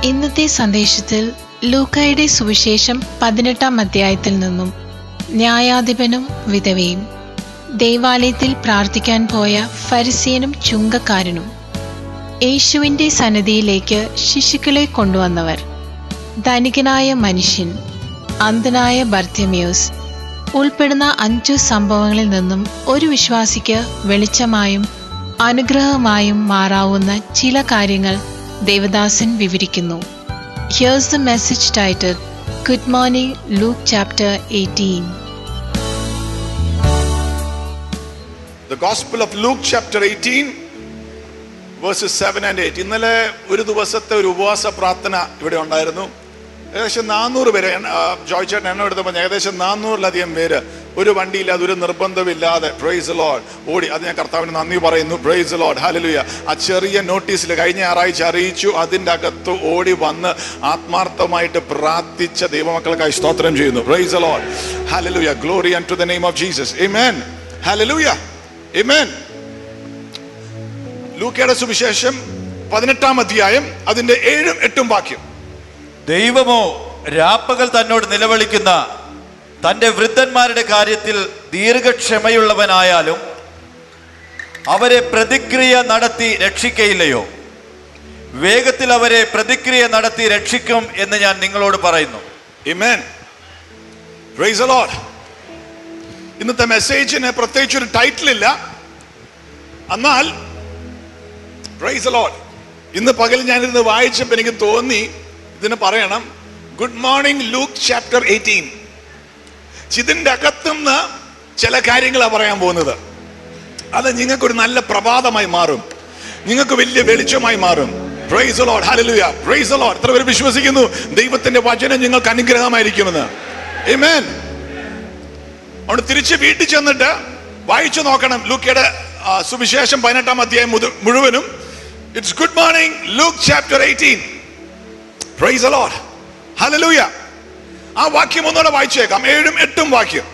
ഇന്നത്തെ സന്ദേശത്തിൽ ലൂക്കായുടെ സുവിശേഷം പതിനെട്ടാം അധ്യായത്തിൽ നിന്നും ന്യായാധിപനും വിധവയും ദേവാലയത്തിൽ പ്രാർത്ഥിക്കാൻ പോയ ഫരിസേനും ചുങ്കക്കാരനും യേശുവിന്റെ സന്നിധിയിലേക്ക് ശിശുക്കളെ കൊണ്ടുവന്നവർ ധനികനായ മനുഷ്യൻ അന്ധനായ ബർത്തിമ്യൂസ് ഉൾപ്പെടുന്ന അഞ്ചു സംഭവങ്ങളിൽ നിന്നും ഒരു വിശ്വാസിക്ക് വെളിച്ചമായും അനുഗ്രഹമായും മാറാവുന്ന ചില കാര്യങ്ങൾ ദേവദാസൻ വിവരിക്കുന്നു here's the message title good morning Luke chapter eighteen The Gospel of Luke, chapter 18, verses 7 and 8. ഇന്നലെ ഒരു ദിവസത്തെ ഒരു ഉപവാസ പ്രാർത്ഥന ഇവിടെ ഉണ്ടായിരുന്നു ഏകദേശം നാനൂറ് പേര് എണ്ണ- ആ, ജോയ് ചേട്ടൻ എണ്ണം എടുത്തപ്പോൾ ഏകദേശം നാനൂറിലധികം പേര് ഒരു വണ്ടിയില്ല അതൊരു നിർബന്ധമില്ലാതെ പ്രൈസ് ലോഡ് ഓടി അത് ഞാൻ കർത്താവിന് നന്ദി പറയുന്നു പ്രൈസ് ലോഡ് ഹലലുയ ആ ചെറിയ നോട്ടീസിൽ കഴിഞ്ഞ ഞായറാഴ്ച അറിയിച്ചു അതിൻ്റെ അകത്ത് ഓടി വന്ന് ആത്മാർത്ഥമായിട്ട് പ്രാർത്ഥിച്ച ദൈവമക്കൾക്കായി സ്തോത്രം ചെയ്യുന്നു praise Lord hallelujah glory unto the name of Jesus Amen. Hallelujah. Amen. ലൂക്കയുടെ സുവിശേഷം പതിനെട്ടാം അധ്യായം അതിന്റെ ഏഴും എട്ടും വാക്യം ദൈവമോ രാപ്പകൽ തന്നോട് നിലവിളിക്കുന്ന തന്റെ വൃദ്ധന്മാരുടെ കാര്യത്തിൽ ദീർഘക്ഷമയുള്ളവനായാലും അവരെ പ്രതിക്രിയ നടത്തി രക്ഷിക്കയില്ലയോ വേഗത്തിൽ അവരെ പ്രതിക്രിയ നടത്തി രക്ഷിക്കും എന്ന് ഞാൻ നിങ്ങളോട് പറയുന്നു Amen. Praise the Lord. ഇന്നത്തെ മെസ്സേജിന് പ്രത്യേകിച്ച് ഒരു ടൈറ്റിൽ ഇല്ല എന്നാൽ പ്രൈസ് ലോഡ് ഇന്ന് പകൽ ഞാനിരുന്ന് വായിച്ചപ്പോൾ എനിക്ക് തോന്നി ഇതിന് പറയണം good morning Luke chapter eighteen ഇതിന്റെ അകത്തുനിന്ന് ചില കാര്യങ്ങളാണ് പറയാൻ പോകുന്നത് അത് നിങ്ങൾക്കൊരു നല്ല പ്രഭാതമായി മാറും നിങ്ങൾക്ക് വലിയ വെളിച്ചമായി മാറും praise Lord hallelujah praise Lord എത്ര പേര് വിശ്വസിക്കുന്നു ദൈവത്തിന്റെ വചനം നിങ്ങൾക്ക് അനുഗ്രഹമായിരിക്കുമെന്ന് Amen. അവിടെ തിരിച്ച് വീട്ടിൽ ചെന്നിട്ട് വായിച്ചു നോക്കണം ലൂക്കയുടെ ആ, സുവിശേഷം പതിനെട്ടാം അധ്യായം മുത- മുഴുവനും it's good morning Luke chapter eighteen praise Lord hallelujah ആ വാക്യം ഒന്നുകൂടെ വായിച്ചേക്കാം ഏഴും എട്ടും വാക്യം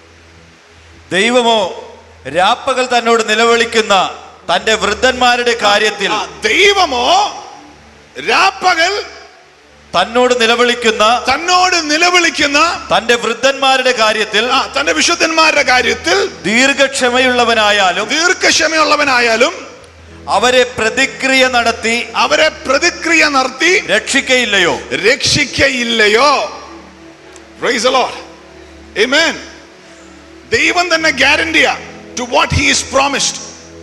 ദൈവമോ രാപ്പകൽ തന്നോട് നിലവിളിക്കുന്ന തന്റെ വൃദ്ധന്മാരുടെ കാര്യത്തിൽ ആ, ദൈവമോ രാപ്പകൽ തന്നോട് നിലവിളിക്കുന്ന തന്നോട് നിലവിളിക്കുന്ന തന്റെ വൃദ്ധന്മാരുടെ കാര്യത്തിൽ ആ തന്റെ വിശുദ്ധന്മാരുടെ കാര്യത്തിൽ ദീർഘക്ഷമയുള്ളവനായാലും ദീർഘക്ഷമയുള്ളവനായാലും അവരെ പ്രതിക്രിയ നടത്തി അവരെ പ്രതിക്രിയ നടത്തി രക്ഷിക്കയില്ലയോ രക്ഷിക്കയില്ലയോ Praise the Lord. Amen. ദൈവം തന്നെ ഗ്യാരണ്ടിയാ to what he is promised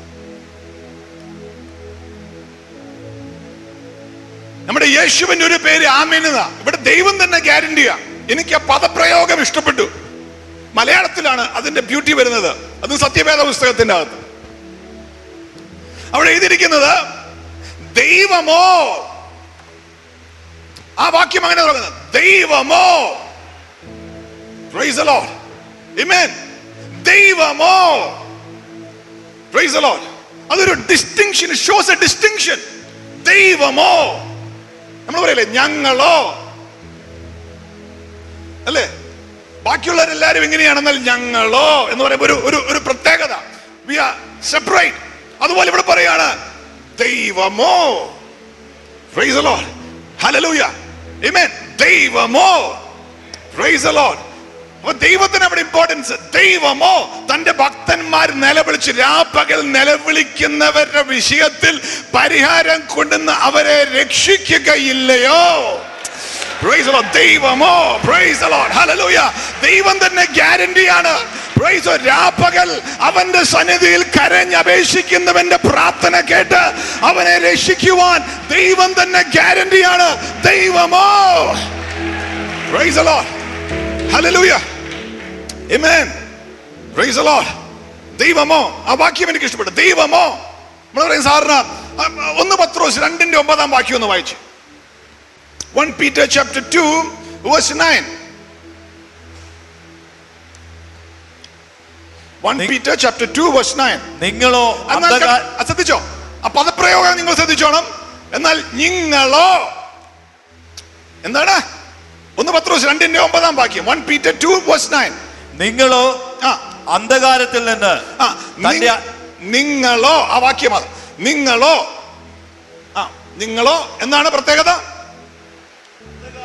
നമ്മുടെ യേശുവിന്റെ ഒരു പേര് ആമേനെന്നാ ഇവിടെ ദൈവം തന്നെ ഗ്യാരണ്ടിയാ എനിക്ക് ആ പദപ്രയോഗം ഇഷ്ടപ്പെട്ടു മലയാളത്തിലാണ് അതിന്റെ ബ്യൂട്ടി വരുന്നത് അത് സത്യവേദ പുസ്തകത്തിന്റെ അകത്ത് അവിടെ എഴുതിയിരിക്കുന്നത് ദൈവമോ ആ വാക്യം അങ്ങനെ തുടങ്ങുന്നത് ദൈവമോ Praise the Lord. Amen. ദൈവമോ Praise the Lord. അതൊരു ഡിസ്റ്റിങ്ഷൻ ഷോസ് എ ഡിസ്റ്റിങ്ഷൻ ദൈവമോ നമ്മൾ പറയല്ലേ ഞങ്ങളോ അല്ലേ ബാക്കിയുള്ളവരെല്ലാരും ഇങ്ങനെയാണെന്നാൽ ഞങ്ങളോ എന്ന് പറയുമ്പോൾ ഒരു ഒരു ഒരു പ്രത്യേകത വി ആർ സെപ്പറേറ്റ് അതുപോലെ ഇവിടെ പറയാണ് ദൈവമോ Praise the Lord. Hallelujah. Amen. ദൈവമോ Praise the Lord. അപ്പൊ ദൈവത്തിന് അവിടെ ഇമ്പോർട്ടൻസ് ദൈവമോ തന്റെ ഭക്തന്മാർ നിലവിളിച്ച് രാപ്പകൽ നിലവിളിക്കുന്നവരുടെ വിഷയത്തിൽ പരിഹാരം കൊണ്ടുവന്ന് അവരെ രക്ഷിക്കുകയില്ലയോ Praise the Lord. ദൈവമോ പ്രൈസ് the Lord. Hallelujah. ദൈവം തന്നെ ഗ്യാരണ്ടിയാണ് പ്രൈസ് രാപ്പകൽ അവന്റെ സന്നിധിയിൽ കരഞ്ഞപേക്ഷിക്കുന്നവന്റെ പ്രാർത്ഥന കേട്ട് അവനെ രക്ഷിക്കുവാൻ ദൈവം തന്നെ ഗ്യാരണ്ടിയാണ് ദൈവമോ praise the Lord. Hallelujah. Amen. Praise the Lord. ദൈവമോ ആ വാക്യം എനിക്ക് ഇഷ്ടപ്പെട്ടു ദൈവമോ നമ്മൾ പറയും സാറിന് ഒന്ന് പത്രോസ് രണ്ടിന്റെ ഒമ്പതാം വാക്യം ഒന്ന് വായിച്ചു 1 Peter chapter 2 verse 9 1 Peter chapter 2 verse 9 നിങ്ങളോ എന്നാൽ അന്ധകാ- ക- ആ, ശ്രദ്ധിച്ചോ ആ പദപ്രയോഗം നിങ്ങൾ ശ്രദ്ധിച്ചോണം എന്നാൽ നിങ്ങളോ എന്താണ് ഒന്ന് പത്രോസ് രണ്ടിന്റെ ഒമ്പതാം വാക്യം 1 Peter 2 verse 9 നിങ്ങളോ ആ അന്ധകാരത്തിൽ നിന്ന് ആ തന്റെ നി- നിങ്ങളോ ആ വാക്യം അത് നിങ്ങളോ ആ നിങ്ങളോ എന്താണ് പ്രത്യേകത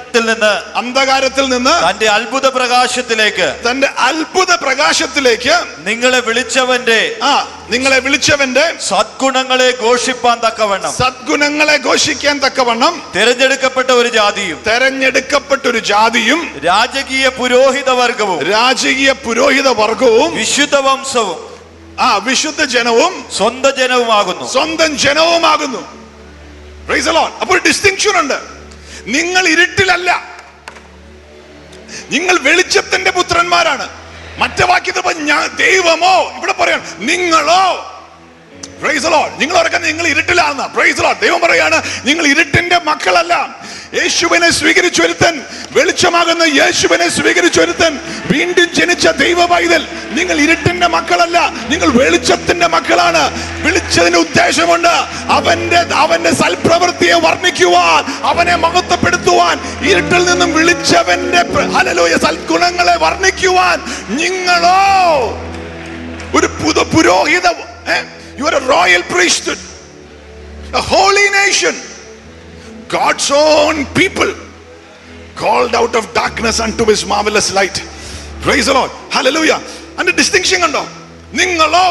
അന്ധകാരത്തിൽ നിന്ന് അന്ധകാരത്തിൽ നിന്ന് തന്റെ അത്ഭുത പ്രകാശത്തിലേക്ക് തന്റെ അത്ഭുത പ്രകാശത്തിലേക്ക് നിങ്ങളെ വിളിച്ചവന്റെ ആ നിങ്ങളെ വിളിച്ചവന്റെ സദ്ഗുണങ്ങളെ ഘോഷിപ്പാൻ തക്കവണ്ണം സദ്ഗുണങ്ങളെ ഘോഷിക്കാൻ തക്കവണ്ണം തിരഞ്ഞെടുക്കപ്പെട്ട ഒരു ജാതിയും തെരഞ്ഞെടുക്കപ്പെട്ടൊരു ജാതിയും രാജകീയ പുരോഹിത വർഗവും രാജകീയ പുരോഹിത വർഗവും വിശുദ്ധ വംശവും ആ വിശുദ്ധ ജനവും സ്വന്ത ജനവുമാകുന്നു സ്വന്തം ജനവുമാകുന്നു Praise the Lord. അപ്പോൾ ഡിസ്റ്റിങ്ഷൻ ഉണ്ട് നിങ്ങൾ ഇരുട്ടിലല്ല നിങ്ങൾ വെളിച്ചത്തിന്റെ പുത്രന്മാരാണ് മറ്റേ വാക്യത്തിൽ പറഞ്ഞ ഞാൻ ദൈവമോ ഇവിടെ പറയാം നിങ്ങളോ പ്രൈസ് ലോഡ് നിങ്ങൾ ഓർക്കാൻ നിങ്ങൾ ഇരുട്ടിലാണെന്ന പ്രൈസ് ലോഡ് ദൈവം പറയാണ് നിങ്ങൾ ഇരുട്ടിന്റെ മക്കളല്ല യേശുവിനെ സ്വീകരിച്ചൊരുത്തൻ വെളിച്ചമാകുന്ന യേശുവിനെ സ്വീകരിച്ചൊരുത്തൻ വീണ്ടും ജനിച്ച ദൈവ പൈതൽ നിങ്ങൾ ഇരുട്ടിന്റെ മക്കളല്ല നിങ്ങൾ വെളിച്ചത്തിന്റെ മക്കളാണ് വിളിച്ചതിന് ഉദ്ദേശമുണ്ട് അവന്റെ അവന്റെ സൽപ്രവൃത്തിയെ വർണ്ണിക്കുവാൻ അവനെ മഹത്വപ്പെടുത്തുവാൻ ഇരുട്ടിൽ നിന്നും വിളിച്ചവന്റെ പ്ര- ഹല്ലേലൂയ സൽഗുണങ്ങളെ വർണ്ണിക്കുവാൻ നിങ്ങളോ ഒരു പുതു പുരോഹിത you are a royal priesthood a holy nation god's own people called out of darkness unto his marvelous light praise the lord hallelujah and distinction കണ്ടോ നിങ്ങളോ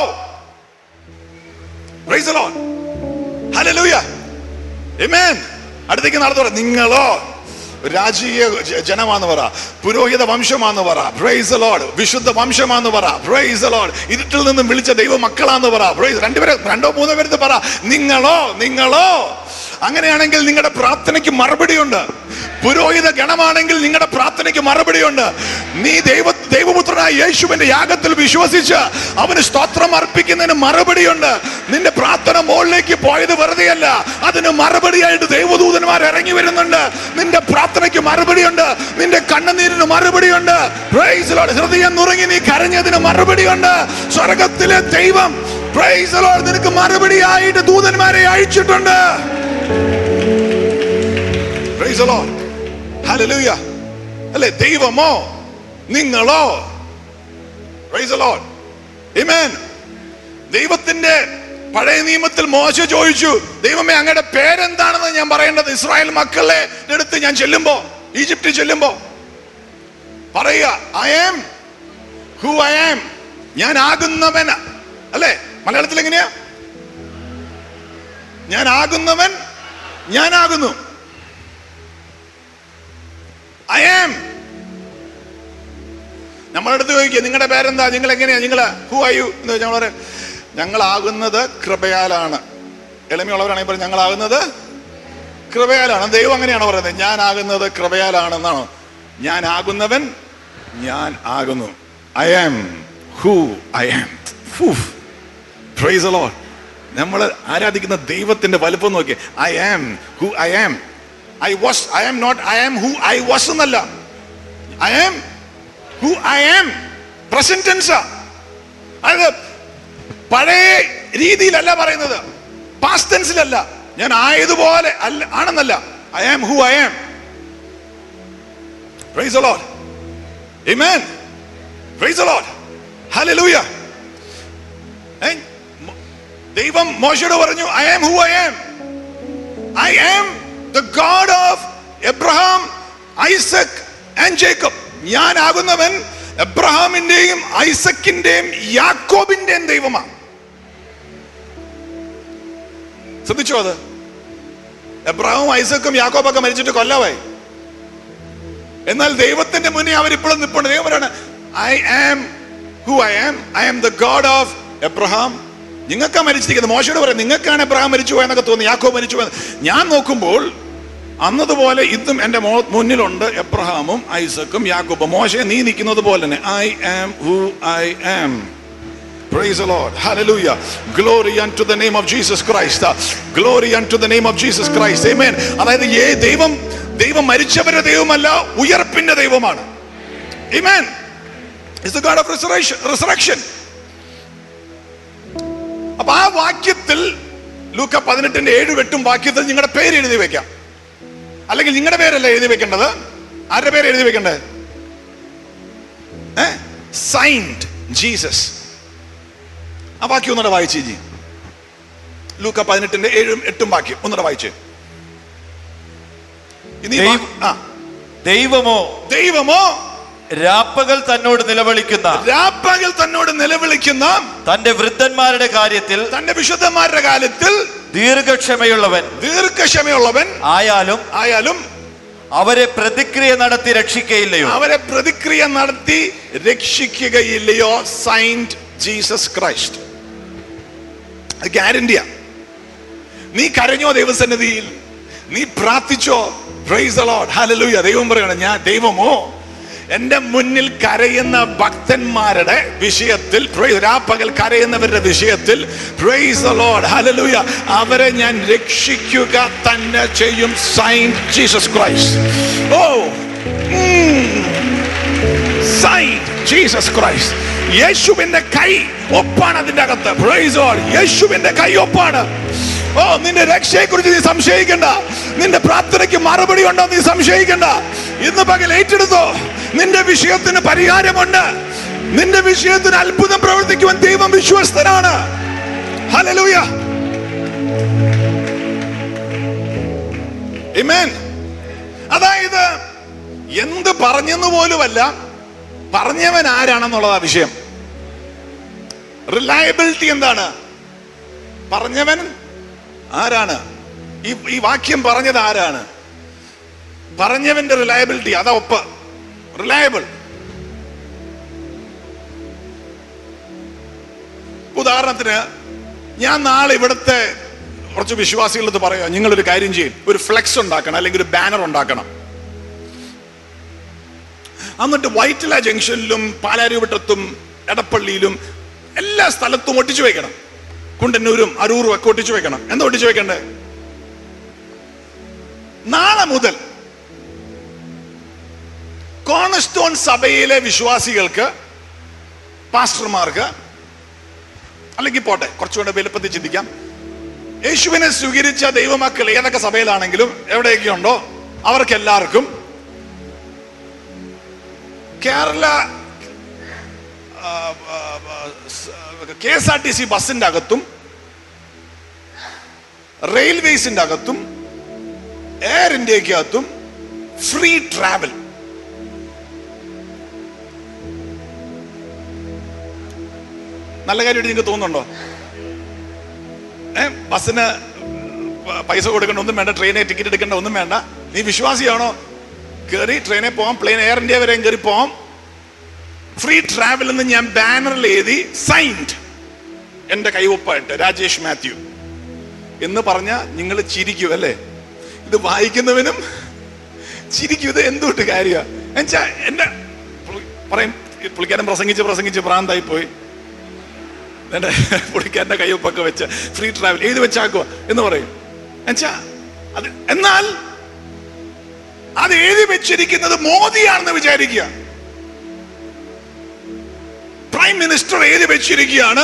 praise the lord hallelujah amen അടുത്തേക്ക് നടന്നു പറ നിങ്ങളോ രാജീയ ജ- ജനമാന്ന് പറ പുരോഹിത വംശമാന്ന് പറ പ്രൈസ് ലോഡ് വിശുദ്ധ വംശമാന്ന് പറ പ്രൈസ് ലോഡ് ഇരുട്ടിൽ നിന്നും വിളിച്ച ദൈവ മക്കളാന്ന് പറ പ്രൈസ് രണ്ടുപേരെ രണ്ടോ മൂന്നോ പേര് പറ നിങ്ങളോ നിങ്ങളോ അങ്ങനെയാണെങ്കിൽ നിങ്ങളുടെ പ്രാർത്ഥനയ്ക്ക് മറുപടിയുണ്ട് പുരോഹിത ഗണമാണെങ്കിൽ നിങ്ങളുടെ പ്രാർത്ഥനയ്ക്ക് മറുപടിയുണ്ട് നീ ദൈവ ദൈവപുത്രനായ യേശുവിന്റെ യാഗത്തിൽ വിശ്വസിച്ച് അവന് സ്തോത്രം അർപ്പിക്കുന്നതിന് മറുപടിയുണ്ട് നിന്റെ പ്രാർത്ഥന മുകളിലേക്ക് പോയത് വെറുതെയല്ല അതിന് മറുപടിയായിട്ട് ദൈവദൂതന്മാർ ഇറങ്ങി വരുന്നുണ്ട് നിന്റെ പ്രാർത്ഥനയ്ക്ക് മറുപടിയുണ്ട് നിന്റെ കണ്ണുനീരിന് മറുപടിയുണ്ട് Praise the Lord. ഹൃദയം നുറുങ്ങി നീ കരഞ്ഞതിന് മറുപടിയുണ്ട് സ്വർഗത്തിലെ ദൈവം Praise the Lord. നിനക്ക് മറുപടിയായിട്ട് ദൂതന്മാരെ അയച്ചിട്ടുണ്ട് Praise the Lord. Hallelujah. അല്ലേ ദൈവമോ നിങ്ങളോ Praise the Lord. Amen. ദൈവത്തിന്റെ പഴയ നിയമത്തിൽ മോശ ചോദിച്ചു ദൈവമേ അങ്ങയുടെ പേരെന്താണെന്ന് ഞാൻ പറയേണ്ടത് ഇസ്രായേൽ മക്കളെ അടുത്ത് ഞാൻ ചെല്ലുമ്പോ ഈജിപ്തിൽ ചെല്ലുമ്പോ പറയുക I am who I am ഞാൻ ആകുന്നവൻ അല്ലേ മലയാളത്തിൽ എങ്ങനെയാ ഞാൻ ആകുന്നവൻ ഞാനാകുന്നു ഐ ആം നമ്മുടെ അടുത്ത് ചോദിക്കുക നിങ്ങളുടെ പേരെന്താ നിങ്ങൾ എങ്ങനെയാ നിങ്ങൾ ഹു ആർ യു എന്ന് ഞങ്ങൾ പറയും ഞങ്ങളാകുന്നത് കൃപയാലാണ് എളിമയുള്ളവരാണെങ്കിൽ പറയും ഞങ്ങളാകുന്നത് കൃപയാലാണ് ദൈവം അങ്ങനെയാണ് പറയുന്നത് ഞാനാകുന്നത് കൃപയാലാണെന്നാണോ ഞാനാകുന്നവൻ ഞാൻ ആകുന്നു I am who I am praise Lord നമ്മൾ ആരാധിക്കുന്ന ദൈവത്തിന്റെ വലുപ്പം നോക്കി I am who I am I was I am not I am who I was എന്നല്ല I am who I am present tense അതായത് പഴയ രീതിയിലല്ല പറയുന്നത് പാസ്റ്റ് ടെൻസിലല്ല ഞാൻ ആയതുപോലെ അല്ല ആണെന്നല്ല I am who I am praise the Lord amen praise the Lord hallelujah ഏ, മ- ദൈവം മോശയോട് പറഞ്ഞു I am who I am I am the God of Abraham Isaac and Jacob ഞാനാകുന്നവൻ എബ്രഹാമിന്റെയും ഐസക്കിന്റെയും യാക്കോബിന്റെയും ദൈവമാണ് ശ്രദ്ധിച്ചോ അത് എബ്രഹാമും ഐസക്കും യാക്കോബൊക്കെ മരിച്ചിട്ട് കൊല്ലമായി എന്നാൽ ദൈവത്തിന്റെ മുന്നേ അവരിപ്പോഴും നിൽപ്പുണ്ട് ദൈവം പറയാണ് I am who I am I am the God of Abraham നിങ്ങൾക്കാ മരിച്ചിരിക്കുന്നത് മോശയോട് പറയാം നിങ്ങൾക്കാണ് എബ്രഹാം മരിച്ചു പോയെന്നൊക്കെ തോന്നി യാക്കോ മരിച്ചു പോയത് ഞാൻ നോക്കുമ്പോൾ അന്നതുപോലെ ഇതും എൻ്റെ മോ മുന്നിലുണ്ട് എബ്രഹാമും ഐസക്കും യാക്കോബും മോശയെ നീ നിൽക്കുന്നത് പോലെ തന്നെ I am who I am Praise the Lord. Hallelujah. Glory unto the name of Jesus Christ. Glory unto the name of Jesus Christ. Amen. അതായത് ഏ ദൈവം ദൈവം മരിച്ചവരുടെ ദൈവമല്ല ഉയർപ്പിന്റെ ദൈവമാണ് Amen. Is the God of resurrection. resurrection. അപ്പൊ ആ വാക്യത്തിൽ ലൂക്ക പതിനെട്ടിന്റെ ഏഴ് വെട്ടും വാക്യത്തിൽ നിങ്ങളുടെ പേര് എഴുതി വെക്കാം അല്ലെങ്കിൽ നിങ്ങളുടെ പേരല്ല എഴുതി വെക്കേണ്ടത് ആരുടെ പേര് എഴുതി വെക്കേണ്ടത് സൈൻഡ് ജീസസ് ആ വാക്യം ഒന്നുകൂടെ വായിച്ചേ ജി ലൂക്ക പതിനെട്ടിന്റെ ഏഴും എട്ടും വാക്യം ഒന്നുകൂടെ വായിച്ചേ ഇനി ഈ വാ- ആ ദൈവമോ ദൈവമോ രാപ്പകൽ തന്നോട് നിലവിളിക്കുന്ന രാപ്പകൽ തന്നോട് നിലവിളിക്കുന്ന തന്റെ വൃദ്ധന്മാരുടെ കാര്യത്തിൽ തന്റെ വിശുദ്ധന്മാരുടെ കാലത്തിൽ ദീർഘക്ഷമയുള്ളവൻ ദീർഘക്ഷമയുള്ളവൻ ആയാലും ആയാലും അവരെ പ്രതിക്രിയ നടത്തി രക്ഷിക്കയില്ലയോ അവരെ പ്രതിക്രിയ നടത്തി രക്ഷിക്കുകയില്ലയോ സൈൻഡ് ജീസസ് ക്രൈസ്റ്റ് ഗ്യാരണ്ടിയാ നീ കരഞ്ഞോ ദൈവസന്നിധിയിൽ നീ പ്രാർത്ഥിച്ചോ പ്രൈസ് ലോഡ് ഹല്ലേലൂയ ദൈവം പറയണം ഞാൻ ദൈവമോ എന്റെ മുന്നിൽ കരയുന്ന ഭക്തന്മാരുടെ വിഷയത്തിൽ praise- രാപ്പകൽ കരയുന്നവരുടെ വിഷയത്തിൽ പ്രൈസ് ലോഡ് ഹല്ലേലൂയ അവരെ ഞാൻ രക്ഷിക്കുക തന്നെ ചെയ്യും sign Jesus Christ oh sign Jesus Christ യേശുവിന്റെ കൈ ഒപ്പാണ് അതിന്റെ അകത്ത് Praise the Lord. യേശുവിന്റെ കൈ ഒപ്പാണ് ഓ നിന്റെ രക്ഷയെ കുറിച്ച് നീ സംശയിക്കണ്ട നിന്റെ പ്രാർത്ഥനയ്ക്ക് മറുപടി ഉണ്ടോ നീ സംശയിക്കണ്ട ഇന്ന് പകൽ ഏറ്റെടുത്തോ നിന്റെ വിഷയത്തിന് പരിഹാരമുണ്ട് നിന്റെ വിഷയത്തിന് അത്ഭുതം പ്രവർത്തിക്കുവാൻ ദൈവം വിശ്വസ്തനാണ് ഹല്ലേലൂയ Amen. അതായത് എന്ത് പറഞ്ഞെന്ന് പോലുമല്ല പറഞ്ഞവൻ ആരാണെന്നുള്ളതാ വിഷയം റിലയബിലിറ്റി എന്താണ് പറഞ്ഞവൻ ആരാണ് ഈ ഈ വാക്യം പറഞ്ഞത് ആരാണ് പറഞ്ഞവന്റെ റിലയബിലിറ്റി അതാ ഒപ്പ് റിലയബിൾ ഉദാഹരണത്തിന് ഞാൻ നാളെ ഇവിടുത്തെ കുറച്ച് വിശ്വാസികളത് പറയാം നിങ്ങളൊരു കാര്യം ചെയ്യും ഒരു ഫ്ലെക്സ് ഉണ്ടാക്കണം അല്ലെങ്കിൽ ഒരു ബാനർ ഉണ്ടാക്കണം എന്നിട്ട് വൈറ്റില ജംഗ്ഷനിലും പാലാരിവട്ടത്തും എടപ്പള്ളിയിലും എല്ലാ സ്ഥലത്തും ഒട്ടിച്ചു വെക്കണം കുണ്ടന്നൂരും അരൂറും ഒക്കെ ഒട്ടിച്ചു വെക്കണം എന്താ ഒട്ടിച്ചു വെക്കണ്ടേ നാളെ മുതൽ കോണസ്റ്റോൺ സഭയിലെ വിശ്വാസികൾക്ക് പാസ്റ്റർമാർക്ക് അല്ലെങ്കിൽ പോട്ടെ കുറച്ചുകൂടെ വലുപ്പത്തിൽ ചിന്തിക്കാം യേശുവിനെ സ്വീകരിച്ച ദൈവമക്കൾ ഏതൊക്കെ സഭയിലാണെങ്കിലും എവിടെയൊക്കെ ഉണ്ടോ അവർക്ക് എല്ലാവർക്കും Kerala K S R T C ബസിന്റെ അകത്തും റെയിൽവേസിന്റെ അകത്തും എയർ ഇന്ത്യക്കകത്തും ഫ്രീ ട്രാവൽ നല്ല കാര്യമായിട്ട് നിങ്ങൾക്ക് തോന്നുന്നുണ്ടോ ഏ ബസ്സിന് പ- പൈസ കൊടുക്കണ്ട ഒന്നും വേണ്ട ട്രെയിനെ ടിക്കറ്റ് എടുക്കേണ്ട ഒന്നും വേണ്ട നീ വിശ്വാസിയാണോ കയറി ട്രെയിനിൽ പോവാം പ്ലെയിൻ എയർ ഇന്ത്യ വരെയും കയറി പോവാം ഫ്രീ ട്രാവൽ എന്ന് ഞാൻ ബാനറിൽ എഴുതി സൈൻഡ് എന്റെ കൈവപ്പായിട്ട് രാജേഷ് മാത്യു എന്ന് പറഞ്ഞ നിങ്ങൾ ചിരിക്കും അല്ലേ ഇത് വായിക്കുന്നവനും ചിരിക്കും ഇത് എന്തുകൊണ്ട് കാര്യ എന്നുവെച്ചാ എന്റെ പുള്ളി- പറയും ഈ പുള്ളിക്കാരൻ പ്രസംഗിച്ച് പ്രസംഗിച്ച് ഭ്രാന്തായി പോയി എന്റെ പുള്ളിക്കാരന്റെ കയ്യൊപ്പൊക്കെ വെച്ച് ഫ്രീ ട്രാവൽ എഴുതി വെച്ചാക്കുക എന്ന് പറയും എന്നുവെച്ചാ അത് എന്നാൽ അത് എഴുതി വെച്ചിരിക്കുന്നത് മോദിയാണെന്ന് വിചാരിക്കുക പ്രൈം മിനിസ്റ്റർ എഴുതി വെച്ചിരിക്കുകയാണ്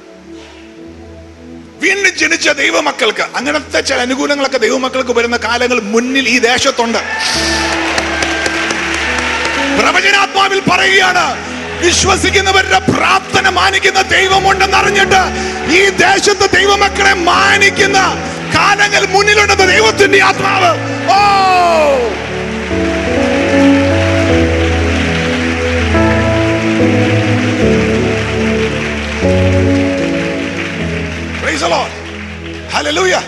വീണ്ടും ജനിച്ച ദൈവമക്കൾക്ക് അങ്ങനത്തെ ചില അനുകൂലങ്ങളൊക്കെ ദൈവമക്കൾക്ക് വരുന്ന കാലങ്ങൾ മുന്നിൽ ഈ ദേശത്തുണ്ട് പ്രവചനാത്മാവിൽ പറയുകയാണ് വിശ്വസിക്കുന്നവരുടെ പ്രാർത്ഥന മാനിക്കുന്ന ദൈവമുണ്ടെന്ന് അറിഞ്ഞിട്ട് ഈ ദേശത്ത് ദൈവമക്കളെ മാനിക്കുന്ന കാലങ്ങൾ മുന്നിലുണ്ടെന്ന് ദൈവത്തിന്റെ ആത്മാവ് ഓ Praise the Lord. Hallelujah.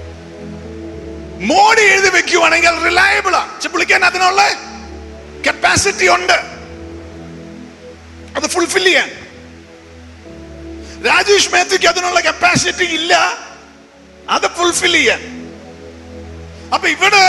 Modi എഴുതി വെക്കുവാണെങ്കിൽ റിലയബിൾ പുള്ളിക്കാൻ അതിനുള്ള കപ്പാസിറ്റി ഉണ്ട് അത് ഫുൾഫിൽ ചെയ്യാൻ രാജേഷ് മേത്തയ്ക്ക് അതിനുള്ള കപ്പാസിറ്റി ഇല്ല അത് ഫുൾഫിൽ ചെയ്യാൻ അപ്പൊ ഇവിടെ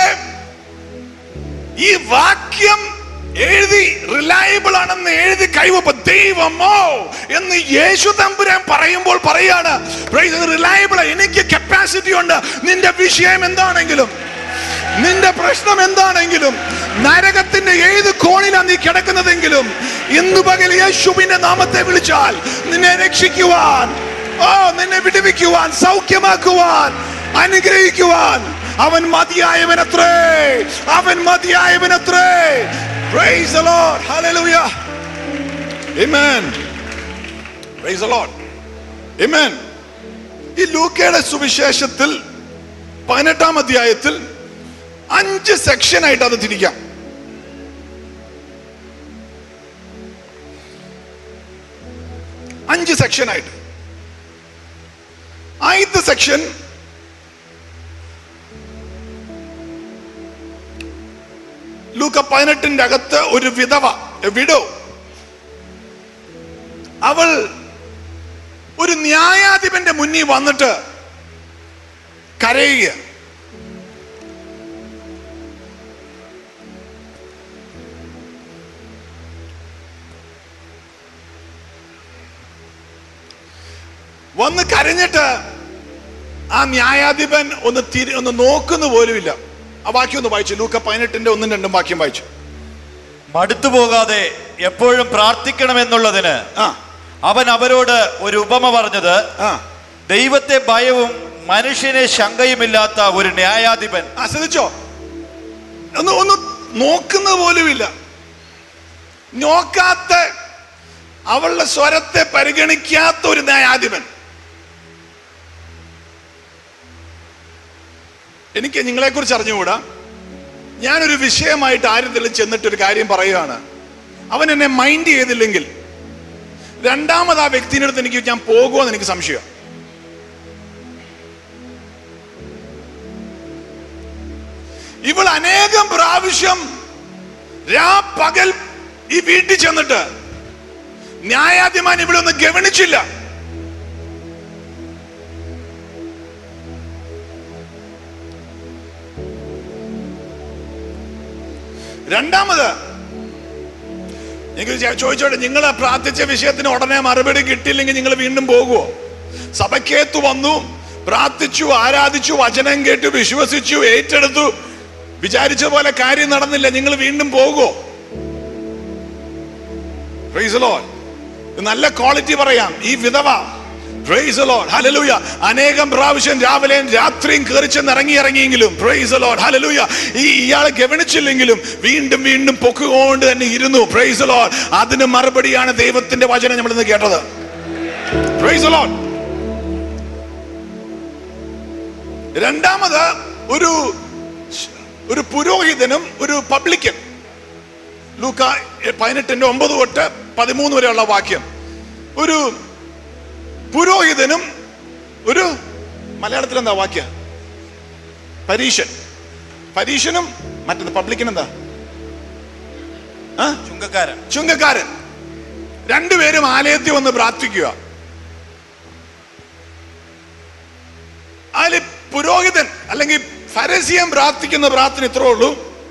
ഈ വാക്യം എഴുതി റിലയബിൾ ആണെന്ന് എഴുതി കൈവപ്പ് ദൈവമോ എന്ന് യേശു തമ്പുരാൻ പറയുമ്പോൾ പറയാണ് റിലയബിൾ എനിക്ക് കപ്പാസിറ്റി ഉണ്ട് നിന്റെ വിഷയം എന്താണെങ്കിലും നിന്റെ പ്രശ്നം എന്താണെങ്കിലും നരകത്തിന്റെ ഏത് കോണിലാണ് നീ കിടക്കുന്നതെങ്കിലും ഇന്ന് പകൽ യേശുവിന്റെ നാമത്തെ വിളിച്ചാൽ നിന്നെ രക്ഷിക്കുവാൻ ഓ നിന്നെ വിടുവിക്കുവാൻ സൗഖ്യമാക്കുവാൻ അനുഗ്രഹിക്കുവാൻ അവൻ മതിയായവനത്രേ അവൻ മതിയായവനത്രേ Praise the Lord. Hallelujah. Amen. Praise the Lord. Amen. ഈ ലൂക്കയുടെ സുവിശേഷത്തിൽ പതിനെട്ടാം അധ്യായത്തിൽ അഞ്ച് സെക്ഷനായിട്ട് അത് തിരിക്കാം അഞ്ച് സെക്ഷനായിട്ട് ആദ്യത്തെ സെക്ഷൻ ലൂക്ക പതിനെട്ടിന്റെ അകത്ത് ഒരു വിധവ വിഡോ അവൾ ഒരു ന്യായാധിപന്റെ മുന്നിൽ വന്നിട്ട് കരയുക വന്ന് കരഞ്ഞിട്ട് ആ ന്യായാധിപൻ ഒന്ന് തിരി ഒന്ന് നോക്കുന്ന പോലുമില്ല ആ വാക്യം ഒന്ന് വായിച്ചു ലൂക്ക പതിനെട്ടിന്റെ ഒന്നും രണ്ടും വാക്യം വായിച്ചു മടുത്തു പോകാതെ എപ്പോഴും പ്രാർത്ഥിക്കണമെന്നുള്ളതിന് ആ അവൻ അവരോട് ഒരു ഉപമ പറഞ്ഞത് ആ ദൈവത്തെ ഭയവും മനുഷ്യനെ ശങ്കയുമില്ലാത്ത ഒരു ന്യായാധിപൻ ആ ശ്രദ്ധിച്ചോ ഒന്ന് ഒന്ന് നോക്കുന്ന പോലുമില്ല നോക്കാത്ത അവളുടെ സ്വരത്തെ പരിഗണിക്കാത്ത ഒരു ന്യായാധിപൻ എനിക്ക് നിങ്ങളെ കുറിച്ച് അറിഞ്ഞുകൂടാ ഞാനൊരു വിഷയമായിട്ട് ആരെങ്കിലും ചെന്നിട്ട് ഒരു കാര്യം പറയുകയാണ് അവൻ എന്നെ മൈൻഡ് ചെയ്തില്ലെങ്കിൽ രണ്ടാമത് ആ വ്യക്തിയുടെ അടുത്ത് എനിക്ക് ഞാൻ പോകുമെന്ന് എനിക്ക് സംശയം ഇവൾ അനേകം പ്രാവശ്യം രാ പകൽ ഈ വീട്ടിൽ ചെന്നിട്ട് ന്യായാധിമാൻ ഇവിടെ ഒന്ന് ഗവനിച്ചില്ല രണ്ടാമത് നിങ്ങൾ ചോദിച്ചോട്ടെ നിങ്ങൾ പ്രാർത്ഥിച്ച വിഷയത്തിന് ഉടനെ മറുപടി കിട്ടിയില്ലെങ്കിൽ നിങ്ങൾ വീണ്ടും പോകുമോ സഭയ്ക്കേത്തു വന്നു പ്രാർത്ഥിച്ചു ആരാധിച്ചു വചനം കേട്ടു വിശ്വസിച്ചു ഏറ്റെടുത്തു വിചാരിച്ച പോലെ കാര്യം നടന്നില്ല നിങ്ങൾ വീണ്ടും പോകുമോ Praise the Lord. നല്ല ക്വാളിറ്റി പറയാം ഈ വിധവ Praise the Lord. Hallelujah. അനേകം പ്രാവശ്യം രാവിലെയും രാത്രിയും കയറി ചെന്ന് ഇറങ്ങി ഇറങ്ങിയെങ്കിലും Praise the Lord. Hallelujah. ഈ ഇയാളെ ഗവനിച്ചില്ലെങ്കിലും വീണ്ടും വീണ്ടും പൊക്കുകൊണ്ട് തന്നെ ഇരുന്നു Praise the Lord. അതിന് മറുപടിയാണ് ദൈവത്തിന്റെ വചനം നമ്മൾ ഇന്ന് കേട്ടത് Praise the Lord. രണ്ടാമത് ഒരു ഒരു പുരോഹിതനും ഒരു പബ്ലിക്കൻ ലൂക്ക പതിനെട്ടിന്റെ ഒമ്പത് തൊട്ട് പതിമൂന്ന് വരെയുള്ള വാക്യം ഒരു പുരോഹിതനും ഒരു മലയാളത്തിൽ എന്താ വാക്യ പരീശൻ പരീശനും മറ്റത് പബ്ലിക്കൻ എന്താ ആ? ചുങ്കക്കാരൻ ചുങ്കക്കാരൻ രണ്ടുപേരും ആലയത്തിൽ വന്ന് പ്രാർത്ഥിക്കുക അതിൽ പുരോഹിതൻ അല്ലെങ്കിൽ ഫരസിയം പ്രാർത്ഥിക്കുന്ന പ്രാർത്ഥന ഇത്രേ ഉള്ളൂ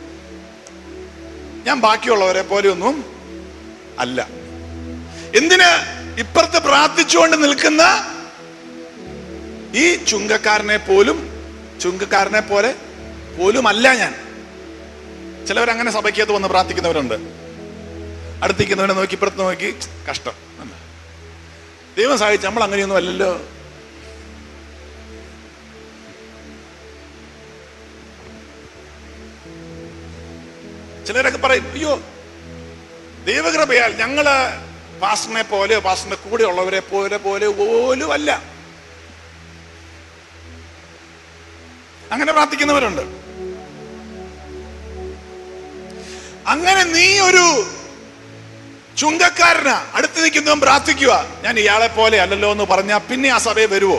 ഞാൻ ബാക്കിയുള്ളവരെ പോലെയൊന്നും അല്ല എന്തിന് ഇപ്പുറത്ത് പ്രാർത്ഥിച്ചുകൊണ്ട് നിൽക്കുന്ന ഈ ചുങ്കക്കാരനെ പോലും ചുങ്കക്കാരനെ പോലെ പോലും അല്ല ഞാൻ ചിലവരങ്ങനെ സഭയ്ക്കകത്ത് വന്ന് പ്രാർത്ഥിക്കുന്നവരുണ്ട് അടുത്തിരിക്കുന്നവനെ നോക്കി ഇപ്പുറത്ത് നോക്കി കഷ്ടം അല്ല. ദൈവം സഹായിച്ച് നമ്മൾ അങ്ങനെയൊന്നും അല്ലല്ലോ ചിലരൊക്കെ പറയും അയ്യോ ദൈവകൃപയാൽ ഞങ്ങള് പാസ്റ്ററിനെ പോലെ പാസ്റ്ററിന്റെ കൂടെ ഉള്ളവരെ പോലെ പോലെ പോലും അല്ല അങ്ങനെ പ്രാർത്ഥിക്കുന്നവരുണ്ട് അങ്ങനെ നീ ഒരു ചുങ്കക്കാരനാ അടുത്ത് നിൽക്കുന്നവൻ പ്രാർത്ഥിക്കുക ഞാൻ ഇയാളെ പോലെ അല്ലല്ലോ എന്ന് പറഞ്ഞാ പിന്നെ ആ സഭയെ വരുവോ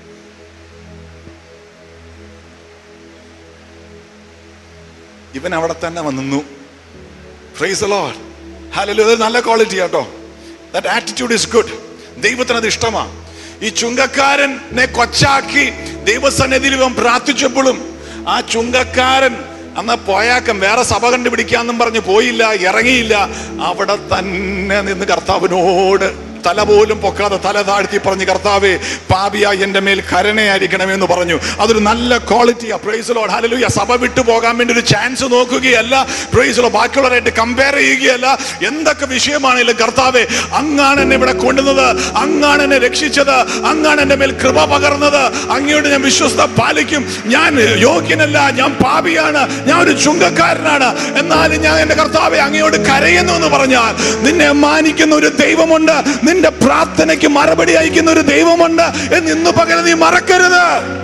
ഇവൻ അവിടെ തന്നെ വന്നു പ്രൈസ് ലോഡ് ഹലോ ഇത് നല്ല ക്വാളിറ്റി കേട്ടോ ദാറ്റ് ആറ്റിറ്റ്യൂഡ് ഇസ് ഗുഡ് ദൈവത്തിന് അത് ഇഷ്ടമാ ഈ ചുങ്കക്കാരനെ കൊച്ചാക്കി ദൈവസന്നിധിയിൽ ഇവൻ പ്രാർത്ഥിച്ചപ്പോഴും ആ ചുങ്കക്കാരൻ അന്ന് പോയാക്കം വേറെ സഭ കണ്ടുപിടിക്കാന്നും പറഞ്ഞ് പോയില്ല ഇറങ്ങിയില്ല അവിടെ തന്നെ നിന്ന് കർത്താവിനോട് തല പോലും പൊക്കാതെ തല താഴ്ത്തി പറഞ്ഞു കർത്താവേ പാപിയ എന്റെ മേൽ കരുണയായിരിക്കണമെന്ന് പറഞ്ഞു അതൊരു നല്ല ക്വാളിറ്റിയാ പ്രൈസ് ലോഡ് ഹല്ലേലൂയ സഭ വിട്ടു പോകാൻ വേണ്ടി ഒരു ചാൻസ് നോക്കുകയല്ല പ്രൈസ് ലോ ബാക്കിയുള്ളവരായിട്ട് കമ്പയർ ചെയ്യുകയല്ല എന്തൊക്കെ വിഷയമാണെങ്കിലും കർത്താവേ അങ്ങാണ് എന്നെ ഇവിടെ കൊണ്ടുവന്നത് അങ്ങാണ് എന്നെ രക്ഷിച്ചത് അങ്ങാണ് എന്റെ മേൽ കൃപ പകർന്നത് അങ്ങയോട് ഞാൻ വിശ്വസ്ത പാലിക്കും ഞാൻ യോഗ്യനല്ല ഞാൻ പാപിയാണ് ഞാൻ ഒരു ചുങ്കക്കാരനാണ് എന്നാലും ഞാൻ എന്റെ കർത്താവെ അങ്ങയോട് കരയുന്നു എന്ന് പറഞ്ഞാൽ നിന്നെ മാനിക്കുന്ന ഒരു ദൈവമുണ്ട് നിന്റെ പ്രാർത്ഥനയ്ക്ക് മറുപടി അയക്കുന്ന ഒരു ദൈവമുണ്ട് എന്ന് ഇന്ന് പകരം നീ മറക്കരുത്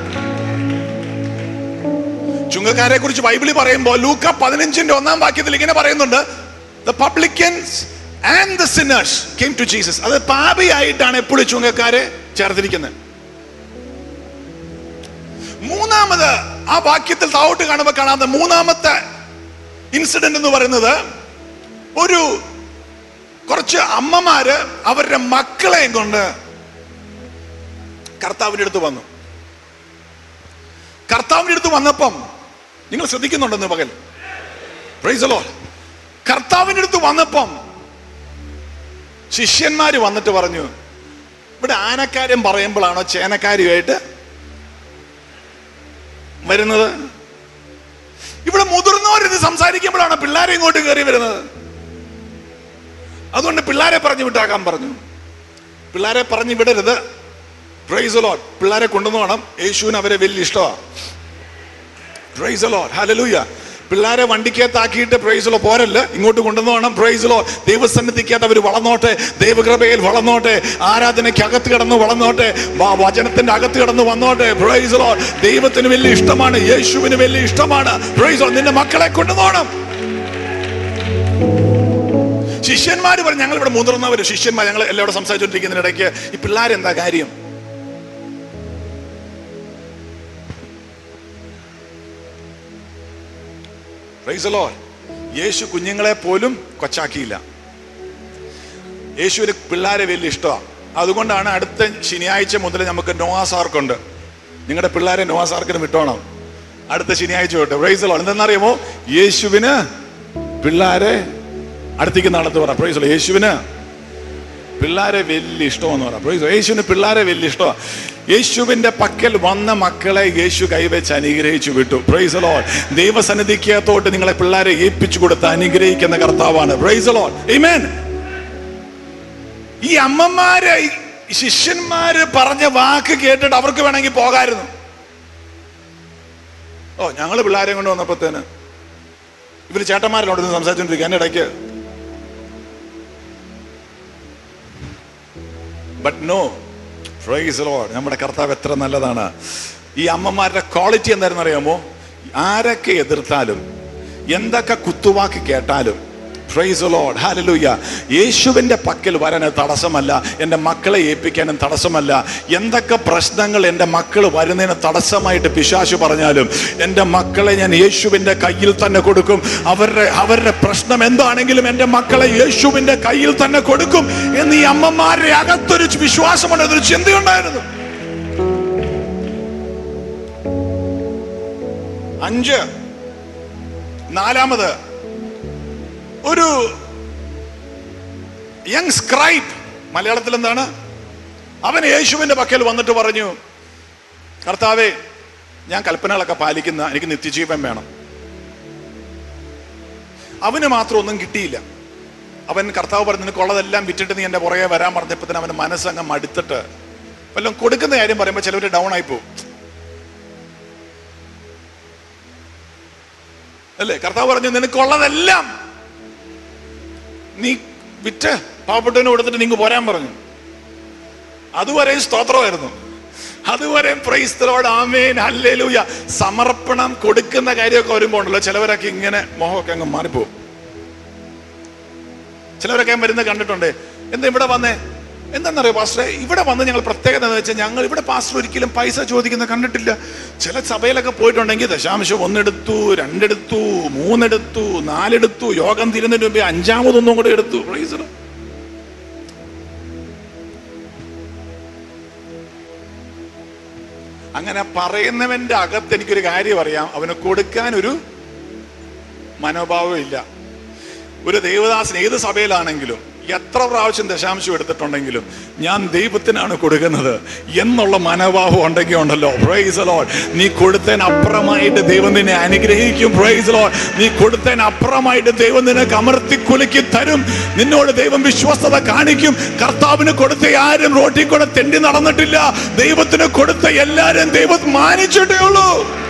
ചുങ്കക്കാരെ കുറിച്ച് ബൈബിളിൽ പറയുമ്പോൾ ലൂക്ക പതിനഞ്ചിന്റെ ഒന്നാം വാക്യത്തിൽ ഇങ്ങനെ പറയുന്നുണ്ട് the publicans and the sinners came to Jesus അത് പാപിയായിട്ടാണ് എപ്പോഴും ചുങ്കക്കാരെ ചേർത്തിരിക്കുന്നത് മൂന്നാമത് ആ വാക്യത്തിൽ താവോട്ട് കാണുമ്പോൾ കാണാത്ത മൂന്നാമത്തെ ഇൻസിഡന്റ് എന്ന് പറയുന്നത് ഒരു കുറച്ച് അമ്മമാര് അവരുടെ മക്കളെയും കൊണ്ട് കർത്താവിന്റെ അടുത്ത് വന്നു കർത്താവിന്റെ അടുത്ത് വന്നപ്പം നിങ്ങൾ ശ്രദ്ധിക്കുന്നുണ്ടെന്ന് പകൽ പ്രൈസലോ കർത്താവിന്റെ അടുത്ത് വന്നപ്പം ശിഷ്യന്മാര് വന്നിട്ട് പറഞ്ഞു ഇവിടെ ആനക്കാര്യം പറയുമ്പോഴാണോ ചേനക്കാരുമായിട്ട് വരുന്നത് ഇവിടെ മുതിർന്നവരിത് സംസാരിക്കുമ്പോഴാണ് പിള്ളേരെ ഇങ്ങോട്ട് കയറി വരുന്നത് അതുകൊണ്ട് പിള്ളേരെ പറഞ്ഞു വിട്ടാക്കാൻ പറഞ്ഞു പിള്ളേരെ പറഞ്ഞു വിടരുത് പ്രൈസ് ലോഡ് പിള്ളേരെ കൊണ്ടുവന്ന് വേണം യേശുവിന് അവരെ വലിയ ഇഷ്ടമാണ് പ്രൈസ് ലോഡ് ഹലലൂയ പിള്ളേരെ വണ്ടിക്കകത്താക്കിയിട്ട് പ്രൈസിലോ പോരല്ല ഇങ്ങോട്ട് കൊണ്ടുവന്ന് വേണം പ്രൈസിലോ ദൈവസന്നിധിക്കകത്ത് അവർ വളർന്നോട്ടെ ദൈവകൃപയിൽ വളർന്നോട്ടെ ആരാധനയ്ക്കകത്ത് കിടന്ന് വളർന്നോട്ടെ വ- വചനത്തിന്റെ അകത്ത് കിടന്ന് വന്നോട്ടെ പ്രൈസിലോ ദൈവത്തിന് വലിയ ഇഷ്ടമാണ് യേശുവിന് വലിയ ഇഷ്ടമാണ് പ്രൈസോ നിന്റെ മക്കളെ കൊണ്ടുവന്നോണം ശിഷ്യന്മാര് പറഞ്ഞു ഞങ്ങൾ ഇവിടെ മുതിർന്നവര് ശിഷ്യന്മാർ ഞങ്ങൾ എല്ലാവരും സംസാരിച്ചുകൊണ്ടിരിക്കുന്നതിനിടയ്ക്ക് ഈ പിള്ളേരെന്താ കാര്യം Praise the Lord. യേശു കുഞ്ഞുങ്ങളെ പോലും കൊച്ചാക്കിയില്ല യേശുവിന് പിള്ളേരെ വലിയ ഇഷ്ടമാണ് അതുകൊണ്ടാണ് അടുത്ത ശനിയാഴ്ച മുതൽ നമുക്ക് നോവാസാർക്കുണ്ട് നിങ്ങളുടെ പിള്ളേരെ നോവാസാർക്കിന് വിട്ടോണം അടുത്ത ശനിയാഴ്ച തൊട്ട് പ്രൈസ് ലോഡ് എന്തെന്നറിയാമോ യേശുവിന് പിള്ളേരെ അടുത്തേക്ക് നടത്ത് പറ പ്രൈസ് ലോഡ് യേശുവിന് പിള്ളേരെ വലിയ ഇഷ്ടമെന്ന് പറയാം പ്രൈസ് ലോഡ്. യേശുവിന് പിള്ളേരെ വലിയ ഇഷ്ടമാണ് യേശുവിന്റെ പക്കൽ വന്ന മക്കളെ യേശു കൈവച്ച് അനുഗ്രഹിച്ചു വിട്ടു പ്രൈസ് ലോഡ് ദൈവസന്നിധിക്കകത്തോട്ട് നിങ്ങളെ പിള്ളേരെ ഏൽപ്പിച്ചു കൊടുത്ത് അനുഗ്രഹിക്കുന്ന കർത്താവാണ് പ്രൈസ് ലോഡ് Amen. ഈ അമ്മമാര് ഈ ശിഷ്യന്മാര് പറഞ്ഞ വാക്ക് കേട്ടിട്ട് അവർക്ക് വേണമെങ്കിൽ പോകായിരുന്നു ഓ ഞങ്ങള് പിള്ളേരെ കൊണ്ട് വന്നപ്പോഴത്തേന് ഇവര് ചേട്ടന്മാരിലോട് നിന്ന് സംസാരിച്ചോണ്ടിരിക്കുക എന്റെ ഇടയ്ക്ക് ബട്ട് നോ പ്രൈസ് ലോഡ് നമ്മുടെ കർത്താവ് എത്ര നല്ലതാണ് ഈ അമ്മമാരുടെ ക്വാളിറ്റി എന്തായിരുന്നു അറിയാമോ ആരൊക്കെ എതിർത്താലും എന്തൊക്കെ കുത്തുവാക്ക് കേട്ടാലും പ്രൈസ് ലോഡ് ഹാലലൂയ യേശുവിൻ്റെ പക്കൽ വരാൻ തടസ്സമല്ല എൻ്റെ മക്കളെ ഏൽപ്പിക്കാനും തടസ്സമല്ല എന്തൊക്കെ പ്രശ്നങ്ങൾ എൻ്റെ മക്കൾ വരുന്നതിന് തടസ്സമായിട്ട് പിശാശു പറഞ്ഞാലും എൻ്റെ മക്കളെ ഞാൻ യേശുവിൻ്റെ കയ്യിൽ തന്നെ കൊടുക്കും അവരുടെ അവരുടെ പ്രശ്നം എന്താണെങ്കിലും എൻ്റെ മക്കളെ യേശുവിൻ്റെ കയ്യിൽ തന്നെ കൊടുക്കും എന്ന് ഈ അമ്മമാരുടെ അകത്തൊരു വിശ്വാസമുണ്ട് അതൊരു ചിന്തയുണ്ടായിരുന്നു അഞ്ച് നാലാമത് ഒരു യങ് സ്ക്രൈബ് മലയാളത്തിൽ എന്താണ് അവൻ യേശുവിന്റെ പക്കൽ വന്നിട്ട് പറഞ്ഞു കർത്താവേ ഞാൻ കൽപ്പനകളൊക്കെ പാലിക്കുന്ന എനിക്ക് നിത്യജീവൻ വേണം അവന് മാത്രം ഒന്നും കിട്ടിയില്ല അവൻ കർത്താവ് പറഞ്ഞു നിനക്കുള്ളതെല്ലാം വിറ്റിട്ട് നീ എൻ്റെ പുറകെ വരാൻ പറഞ്ഞപ്പോൾ തന്നെ അവൻ്റെ മനസ്സങ്ങ് മടുത്തിട്ട് വല്ലതും കൊടുക്കുന്ന കാര്യം പറയുമ്പോൾ ചിലവർ ഡൗൺ ആയി പോകും അല്ലേ കർത്താവ് പറഞ്ഞു നിനക്കുള്ളതെല്ലാം നീ വിറ്റ് പാവപ്പെട്ടവന് കൊടുത്തിട്ട് നിങ്ങൾ പോരാൻ പറഞ്ഞു അതുവരെയും സ്തോത്രമായിരുന്നു അതുവരെയും പ്രൈസ്തലോട് ആമേൻ ഹല്ലേലൂയ സമർപ്പണം കൊടുക്കുന്ന കാര്യമൊക്കെ വരുമ്പോൾ ഉണ്ടല്ലോ ചിലവരൊക്കെ ഇങ്ങനെ മോഹമൊക്കെ അങ്ങ് മാറിപ്പോവും ചിലവരൊക്കെ ഞാൻ വരുന്നത് കണ്ടിട്ടുണ്ട് എന്താ ഇവിടെ വന്നേ എന്താണെന്നറിയോ പാസ്റ്ററെ ഇവിടെ വന്ന് ഞങ്ങൾ പ്രത്യേകത എന്ന് വെച്ചാൽ ഞങ്ങൾ ഇവിടെ പാസ്റ്റർ ഒരിക്കലും പൈസ ചോദിക്കുന്ന കണ്ടിട്ടില്ല ചില സഭയിലൊക്കെ പോയിട്ടുണ്ടെങ്കിൽ ദശാംശം ഒന്നെടുത്തു രണ്ടെടുത്തു മൂന്നെടുത്തു നാലെടുത്തു യോഗം തീരുന്നതിന് മുമ്പേ അഞ്ചാമതൊന്നും കൂടെ എടുത്തു Praise the Lord. അങ്ങനെ പറയുന്നവന്റെ അകത്ത് എനിക്കൊരു കാര്യം അറിയാം അവന് കൊടുക്കാൻ ഒരു മനോഭാവം ഇല്ല ഒരു ദേവദാസൻ ഏത് സഭയിലാണെങ്കിലും എത്ര പ്രാവശ്യം ദശാംശം എടുത്തിട്ടുണ്ടെങ്കിലും ഞാൻ ദൈവത്തിനാണ് കൊടുക്കുന്നത് എന്നുള്ള മനോഭാവം ഉണ്ടെങ്കിൽ ഉണ്ടല്ലോ പ്രൈസ് ലോഡ് നീ കൊടുത്തതിന് അപ്പുറമായിട്ട് ദൈവം നിന്നെ അനുഗ്രഹിക്കും പ്രൈസ് ലോഡ് നീ കൊടുത്തതിന് അപ്പുറമായിട്ട് ദൈവം നിന്നെ കമർത്തി കുലുക്കി തരും നിന്നോട് ദൈവം വിശ്വസ്തത കാണിക്കും കർത്താവിന് കൊടുത്ത ആരും റോട്ടിൽ കൂടെ തെണ്ടി നടന്നിട്ടില്ല ദൈവത്തിന് കൊടുത്ത എല്ലാരും ദൈവം മാനിച്ചിട്ടേ ഉള്ളൂ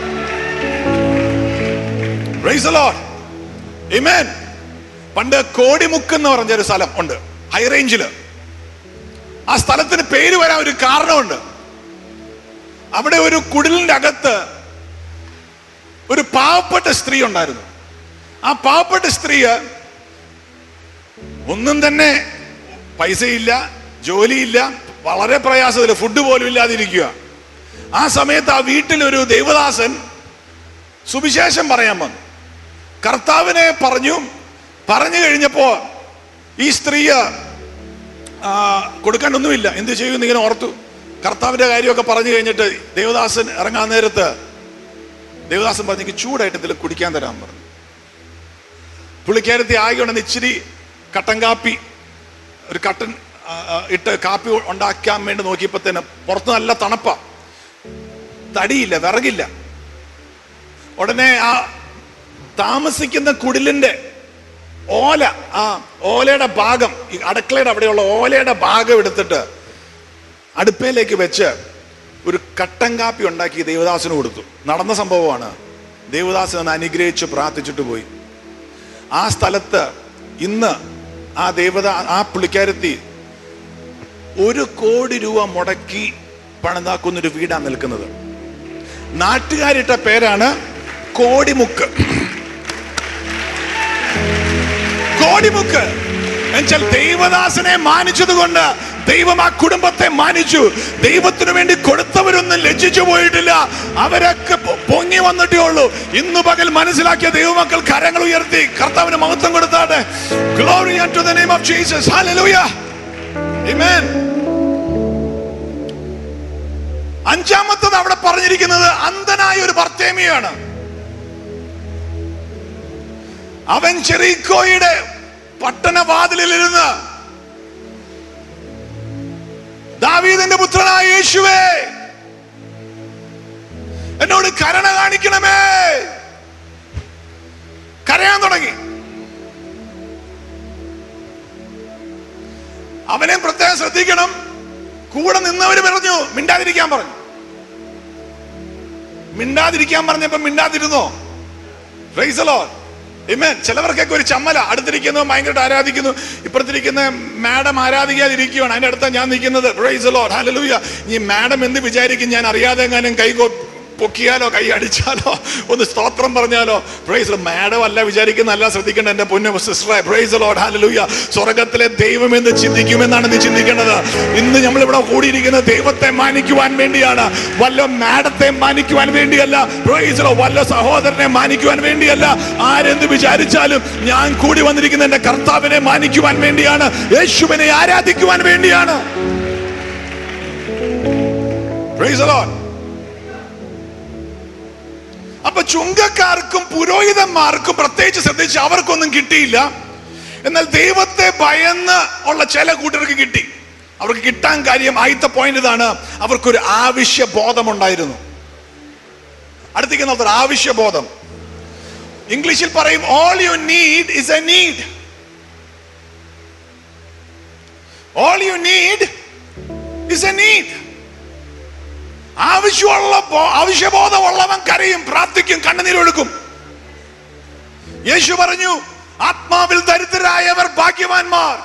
പ്രൈസ് ലോഡ് Amen. പണ്ട് കോടിമുക്ക് എന്ന് പറഞ്ഞ ഒരു സ്ഥലം ഉണ്ട് ഹൈ റേഞ്ചില് ആ സ്ഥലത്തിന് പേര് വരാൻ ഒരു കാരണമുണ്ട് അവിടെ ഒരു കുടിലിന്റെ അകത്ത് ഒരു പാവപ്പെട്ട സ്ത്രീ ഉണ്ടായിരുന്നു ആ പാവപ്പെട്ട സ്ത്രീ ഒന്നും തന്നെ പൈസയില്ല ജോലിയില്ല വളരെ പ്രയാസത്തിൽ ഫുഡ് പോലും ഇല്ലാതിരിക്കുക ആ സമയത്ത് ആ വീട്ടിലൊരു ദൈവദാസൻ സുവിശേഷം പറയാൻ വന്നു കർത്താവിനെ പറഞ്ഞു പറഞ്ഞു കഴിഞ്ഞപ്പോ ഈ സ്ത്രീ ആ, കൊടുക്കാനൊന്നുമില്ല എന്ത് ചെയ്യുമെന്ന് ഇങ്ങനെ ഓർത്തു കർത്താവിന്റെ കാര്യമൊക്കെ പറഞ്ഞു കഴിഞ്ഞിട്ട് ദേവദാസൻ ഇറങ്ങാൻ നേരത്ത് ദേവദാസൻ പറഞ്ഞു "എനിക്ക് ചൂടായിട്ട് എന്തെങ്കിലും കുടിക്കാൻ തരാൻ പറഞ്ഞു പുള്ളിക്കാരത്തി ആകെ ഉണ്ടെന്ന് ഇച്ചിരി കട്ടൻ കാപ്പി ഒരു കട്ടൻ ആ, ആ, ഇട്ട് കാപ്പി ഉണ്ടാക്കാൻ വേണ്ടി നോക്കിയപ്പോ തന്നെ പുറത്ത് നല്ല തണുപ്പ തടിയില്ല വിറകില്ല ഉടനെ ആ താമസിക്കുന്ന കുടിലിന്റെ ഓല ആ ഓലയുടെ ഭാഗം ഈ അടുക്കളയുടെ അവിടെയുള്ള ഓലയുടെ ഭാഗം എടുത്തിട്ട് അടുപ്പയിലേക്ക് വെച്ച് ഒരു കട്ടൻ കാപ്പി ഉണ്ടാക്കി ദേവദാസിന് കൊടുത്തു നടന്ന സംഭവമാണ് ദേവദാസൻ ഒന്ന് അനുഗ്രഹിച്ച് പ്രാർത്ഥിച്ചിട്ട് പോയി ആ സ്ഥലത്ത് ഇന്ന് ആ ദേവത ആ പുള്ളിക്കാരത്തി ഒരു കോടി രൂപ മുടക്കി പണിതാക്കുന്ന ഒരു വീടാണ് നിൽക്കുന്നത് നാട്ടുകാരിട്ട പേരാണ് കോടിമുക്ക് കോടിമുക്ക് എന്നുവെച്ചാൽ ദൈവദാസനെ മാനിച്ചത് കൊണ്ട് ദൈവം ആ കുടുംബത്തെ മാനിച്ചു ദൈവത്തിനു വേണ്ടി കൊടുത്തവരൊന്നും ലജ്ജിച്ചു പോയിട്ടില്ല അവരൊക്കെ പൊ- പൊങ്ങി വന്നിട്ടേ ഉള്ളൂ ഇന്ന് പകൽ മനസ്സിലാക്കിയ ദൈവമക്കൾ കരങ്ങൾ ഉയർത്തി കർത്താവിന് മഹത്വം കൊടുത്താട്ടെ glory to the name of Jesus hallelujah amen അഞ്ചാമത്തത് അവിടെ പറഞ്ഞിരിക്കുന്നത് അന്ധനായ ഒരു ഭർത്തേമിയാണ് അവൻ ചെറിക്കോയുടെ പട്ടണവാതിലിരുന്ന് ദാവീദിന്റെ പുത്രനായ യേശുവേ എന്നോട് കരുണ കാണിക്കണമേ കരയാൻ തുടങ്ങി അവനെ പ്രത്യേകം ശ്രദ്ധിക്കണം കൂടെ നിന്നവര് പറഞ്ഞു മിണ്ടാതിരിക്കാൻ പറഞ്ഞു മിണ്ടാതിരിക്കാൻ പറഞ്ഞപ്പോ മിണ്ടാതിരുന്നോ റൈസലോ ഇമേൻ ചിലവർക്കൊക്കെ ഒരു ചമ്മല അടുത്തിരിക്കുന്നു ഭയങ്കരമായിട്ട് ആരാധിക്കുന്നു ഇപ്പുറത്തിരിക്കുന്ന മാഡം ആരാധിക്കാതിരിക്കുകയാണ് അതിന്റെ അടുത്ത ഞാൻ നിൽക്കുന്നത് റൈസലോ ഹലലൂയ ഈ മാഡം എന്ത് വിചാരിക്കും ഞാൻ അറിയാതെ എങ്ങാനും കൈ കൊ- പൊക്കിയാലോ കൈ അടിച്ചാലോ ഒന്ന് സ്തോത്രം പറഞ്ഞാലോ പ്രൈസ് മാഡം അല്ല വിചാരിക്കുന്നല്ല ശ്രദ്ധിക്കേണ്ട എന്റെ പൊന്നു സിസ്റ്ററെ പ്രൈസ് ലോഡ് ഹല്ലേലൂയ സ്വർഗത്തിലെ ദൈവം എന്ന് ചിന്തിക്കുമെന്നാണ് നീ ചിന്തിക്കേണ്ടത് ഇന്ന് നമ്മൾ ഇവിടെ കൂടിയിരിക്കുന്ന ദൈവത്തെ മാനിക്കുവാൻ വേണ്ടിയാണ് വല്ല മാഡത്തെ മാനിക്കുവാൻ വേണ്ടിയല്ല പ്രൈസ് ലോ വല്ല സഹോദരനെ മാനിക്കുവാൻ വേണ്ടിയല്ല ആരെന്ത് വിചാരിച്ചാലും ഞാൻ കൂടി വന്നിരിക്കുന്ന എന്റെ കർത്താവിനെ മാനിക്കുവാൻ വേണ്ടിയാണ് യേശുവിനെ ആരാധിക്കുവാൻ വേണ്ടിയാണ് പ്രൈസ് ലോഡ് അപ്പൊ ചുങ്കക്കാർക്കും പുരോഹിതന്മാർക്കും പ്രത്യേകിച്ച് ശ്രദ്ധിച്ച് അവർക്കൊന്നും കിട്ടിയില്ല എന്നാൽ ദൈവത്തെ ഭയന്ന് ഉള്ള ചില കൂട്ടർക്ക് കിട്ടി അവർക്ക് കിട്ടാൻ കാര്യം ആദ്യത്തെ പോയിന്റ് ഇതാണ് അവർക്കൊരു ആവശ്യ ബോധമുണ്ടായിരുന്നു അടുത്തേക്ക് നോക്കാം ആവശ്യബോധം ഇംഗ്ലീഷിൽ പറയും all you need is a need all you need is a need ആവശ്യമുള്ള ബോ- ആവശ്യബോധമുള്ളവൻ കരയും പ്രാർത്ഥിക്കും കണ്ണുനീരൊഴുക്കും യേശു പറഞ്ഞു ആത്മാവിൽ ദരിദ്രരായവർ ഭാഗ്യവാന്മാർ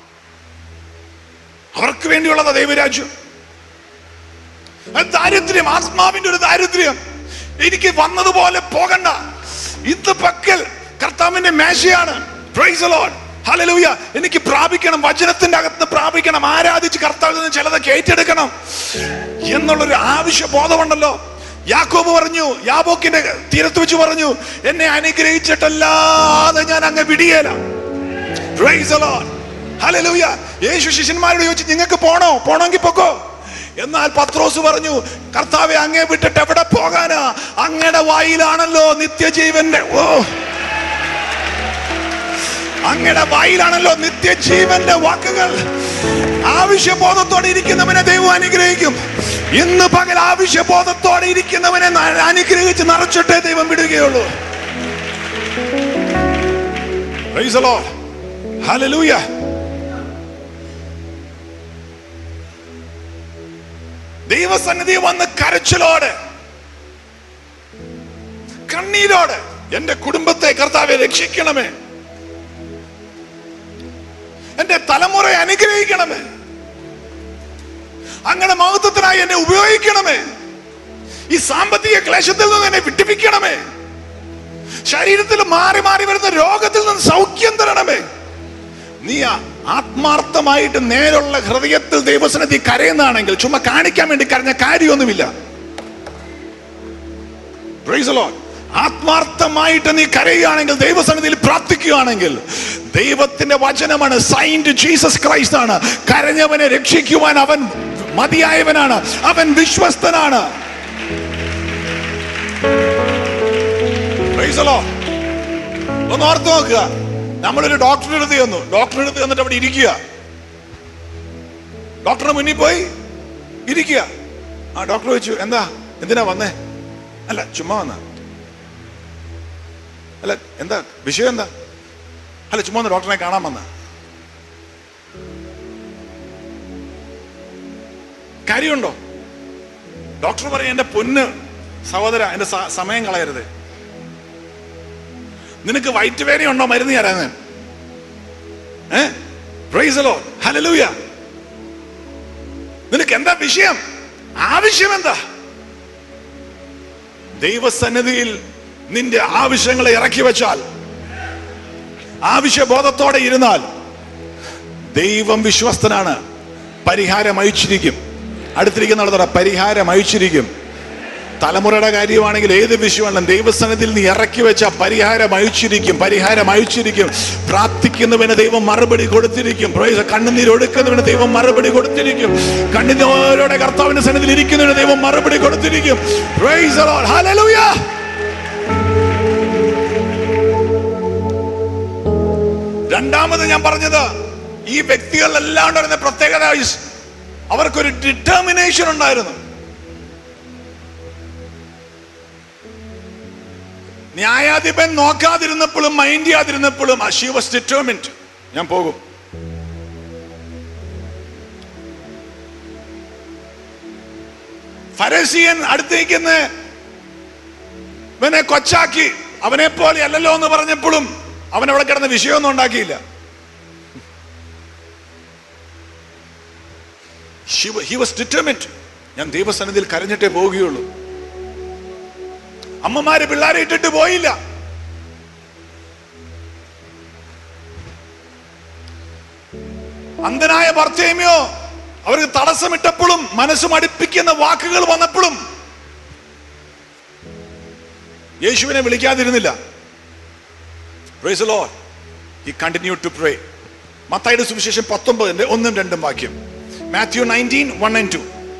അവർക്ക് വേണ്ടിയുള്ളത് ദൈവരാജ്യം അത് ദാരിദ്ര്യം ആത്മാവിന്റെ ഒരു ദാരിദ്ര്യം എനിക്ക് വന്നതുപോലെ പോകണ്ട ഇന്ന് പക്കൽ കർത്താവിന്റെ മേശയാണ് പ്രൈസ് ലോഡ് ഹല്ലേലൂയ എനിക്ക് പ്രാപിക്കണം വചനത്തിന്റെ അകത്ത് പ്രാപിക്കണം ആരാധിച്ച് കർത്താവിൽ നിന്ന് ചിലതൊക്കെ ഏറ്റെടുക്കണം എന്നുള്ളൊരു ആവശ്യ ബോധമുണ്ടല്ലോ യാക്കോബ് പറഞ്ഞു യാബോക്കിന്റെ തീരത്ത് വെച്ച് പറഞ്ഞു എന്നെ അനുഗ്രഹിച്ചിട്ടല്ലാതെ ഞാൻ അങ്ങ് വിടിയേല Praise the Lord. Hallelujah. യേശു ശിഷ്യന്മാരോട് ചോദിച്ചു നിങ്ങൾക്ക് പോണോ പോണമെങ്കിൽ പൊക്കോ എന്നാൽ പത്രോസ് പറഞ്ഞു കർത്താവെ അങ്ങേ വിട്ടിട്ട് എവിടെ പോകാനാ അങ്ങയുടെ വായിലാണല്ലോ നിത്യജീവന്റെ ഓ അങ്ങയുടെ വായിലാണല്ലോ നിത്യജീവന്റെ വാക്കുകൾ ആവശ്യബോധത്തോടെ ഇരിക്കുന്നവനെ ദൈവം അനുഗ്രഹിക്കും ഇന്ന് പകൽ ആവശ്യബോധത്തോടെ ഇരിക്കുന്നവനെ ന- അനുഗ്രഹിച്ച് നിറച്ചിട്ടേ ദൈവം വിടുകയുള്ളൂ Praise the Lord. Hallelujah. ദൈവസന്നിധി വന്ന് കരച്ചിലോടെ കണ്ണീരോടെ എന്റെ കുടുംബത്തെ കർത്താവെ രക്ഷിക്കണമേ എന്റെ തലമുറയെ അനുഗ്രഹിക്കണമേ അങ്ങനെ മഹത്വത്തിനായി എന്നെ ഉപയോഗിക്കണമേ ഈ സാമ്പത്തിക ക്ലേശത്തിൽ നിന്ന് എന്നെ വിട്ടിപ്പിക്കണമേ ശരീരത്തിൽ മാറി മാറി വരുന്ന രോഗത്തിൽ നിന്ന് സൗഖ്യം തരണമേ നീ ആ- ആത്മാർത്ഥമായിട്ട് നേരുള്ള ഹൃദയത്തിൽ ദൈവസന്നിധി കരയുന്നതാണെങ്കിൽ ചുമ്മാ കാണിക്കാൻ വേണ്ടി കരഞ്ഞ കാര്യമൊന്നുമില്ല Praise the Lord. ആത്മാർത്ഥമായിട്ട് നീ കരയുകയാണെങ്കിൽ ദൈവസന്നിധിയിൽ പ്രാർത്ഥിക്കുകയാണെങ്കിൽ ദൈവത്തിന്റെ വചനമാണ് സൈൻ ടു ജീസസ് ക്രൈസ്റ്റ് ആണ് കരഞ്ഞവനെ രക്ഷിക്കുവാൻ അവൻ മതിയായവനാണ് അവൻ വിശ്വസ്തനാണ് Praise the Lord. ഒന്ന് ഓർത്ത് നോക്കുക നമ്മളൊരു ഡോക്ടറെ അടുത്ത് ചെന്നു ഡോക്ടറെ അടുത്ത് ചെന്നിട്ട് അവിടെ ഇരിക്കുക ഡോക്ടറുടെ മുന്നിൽ പോയി ഇരിക്കുക ആ ഡോക്ടർ ചോദിച്ചു എന്താ എന്തിനാ വന്നേ അല്ല ചുമ്മാ വന്ന അല്ല എന്താ വിഷയം എന്താ അല്ല ചുമ്മാ ഒന്ന് ഡോക്ടറെ കാണാൻ വന്ന കാര്യമുണ്ടോ ഡോക്ടർ പറയും എന്റെ പൊന്ന് സഹോദര എന്റെ സ- സമയം കളയരുത് നിനക്ക് വയറ്റ് വേദനയുണ്ടോ മരുന്ന് തരാൻ ഞാൻ ഏ പ്രൈസലോ ഹലലൂയ നിനക്ക് എന്താ വിഷയം ആവശ്യം എന്താ ദൈവസന്നിധിയിൽ നിന്റെ ആവശ്യങ്ങളെ ഇറക്കി വെച്ചാൽ ആവശ്യബോധത്തോടെ ഇരുന്നാൽ ദൈവം വിശ്വസ്തനാണ് പരിഹാരം അയച്ചിരിക്കും അടുത്തിരിക്കുന്ന ആളോടെ പരിഹാരം അയച്ചിരിക്കും തലമുറയുടെ കാര്യമാണെങ്കിൽ ഏത് വിഷയമാണെങ്കിലും ദൈവസന്നിധിയിൽ നീ ഇറക്കി വെച്ച പരിഹാരം അയച്ചിരിക്കും പരിഹാരം അയച്ചിരിക്കും പ്രാർത്ഥിക്കുന്നവന് ദൈവം മറുപടി കൊടുത്തിരിക്കും Praise the- കണ്ണുനീർ ഒടുക്കുന്നവന് ദൈവം മറുപടി കൊടുത്തിരിക്കും കണ്ണുനീരോടെ കർത്താവിന്റെ സന്നിധിയിൽ ഇരിക്കുന്നവന് ദൈവം മറുപടി കൊടുത്തിരിക്കും Praise the Lord. Hallelujah. രണ്ടാമത് ഞാൻ പറഞ്ഞത് ഈ വ്യക്തികളെല്ലാം ഉണ്ടായിരുന്ന പ്രത്യേകത is അവർക്കൊരു ഡിറ്റർമിനേഷൻ ഉണ്ടായിരുന്നു ന്യായാധിപൻ നോക്കാതിരുന്നപ്പോഴും മൈൻഡ് ചെയ്യാതിരുന്നപ്പോഴും ഷീ വാസ് ഡിറ്റർമിൻഡ് ഞാൻ പോകും ഫരസിയൻ അടുത്തേക്കുന്ന ഇവനെ കൊച്ചാക്കി അവനെ പോലെ അല്ലല്ലോ എന്ന് പറഞ്ഞപ്പോഴും അവൻ അവിടെ കിടന്ന വിഷയമൊന്നും ഉണ്ടാക്കിയില്ല ഹി വാസ് ഡിറ്റർമിൻഡ് ഞാൻ ദൈവസന്നിധിയിൽ കരഞ്ഞിട്ടേ പോവുകയുള്ളൂ അമ്മമാര് പിള്ളേരെ ഇട്ടിട്ട് പോയില്ല അന്ധനായ ഭർത്തേമിയോ അവർക്ക് തടസ്സമിട്ടപ്പോഴും മനസ്സ് മടുപ്പിക്കുന്ന വാക്കുകൾ വന്നപ്പോഴും യേശുവിനെ വിളിക്കാതിരുന്നില്ല Praise the Lord. He continued to pray. മത്തായിയുടെ സുവിശേഷം പത്തൊമ്പതിന്റെ ഒന്നും രണ്ടും വാക്യം Matthew nineteen one and two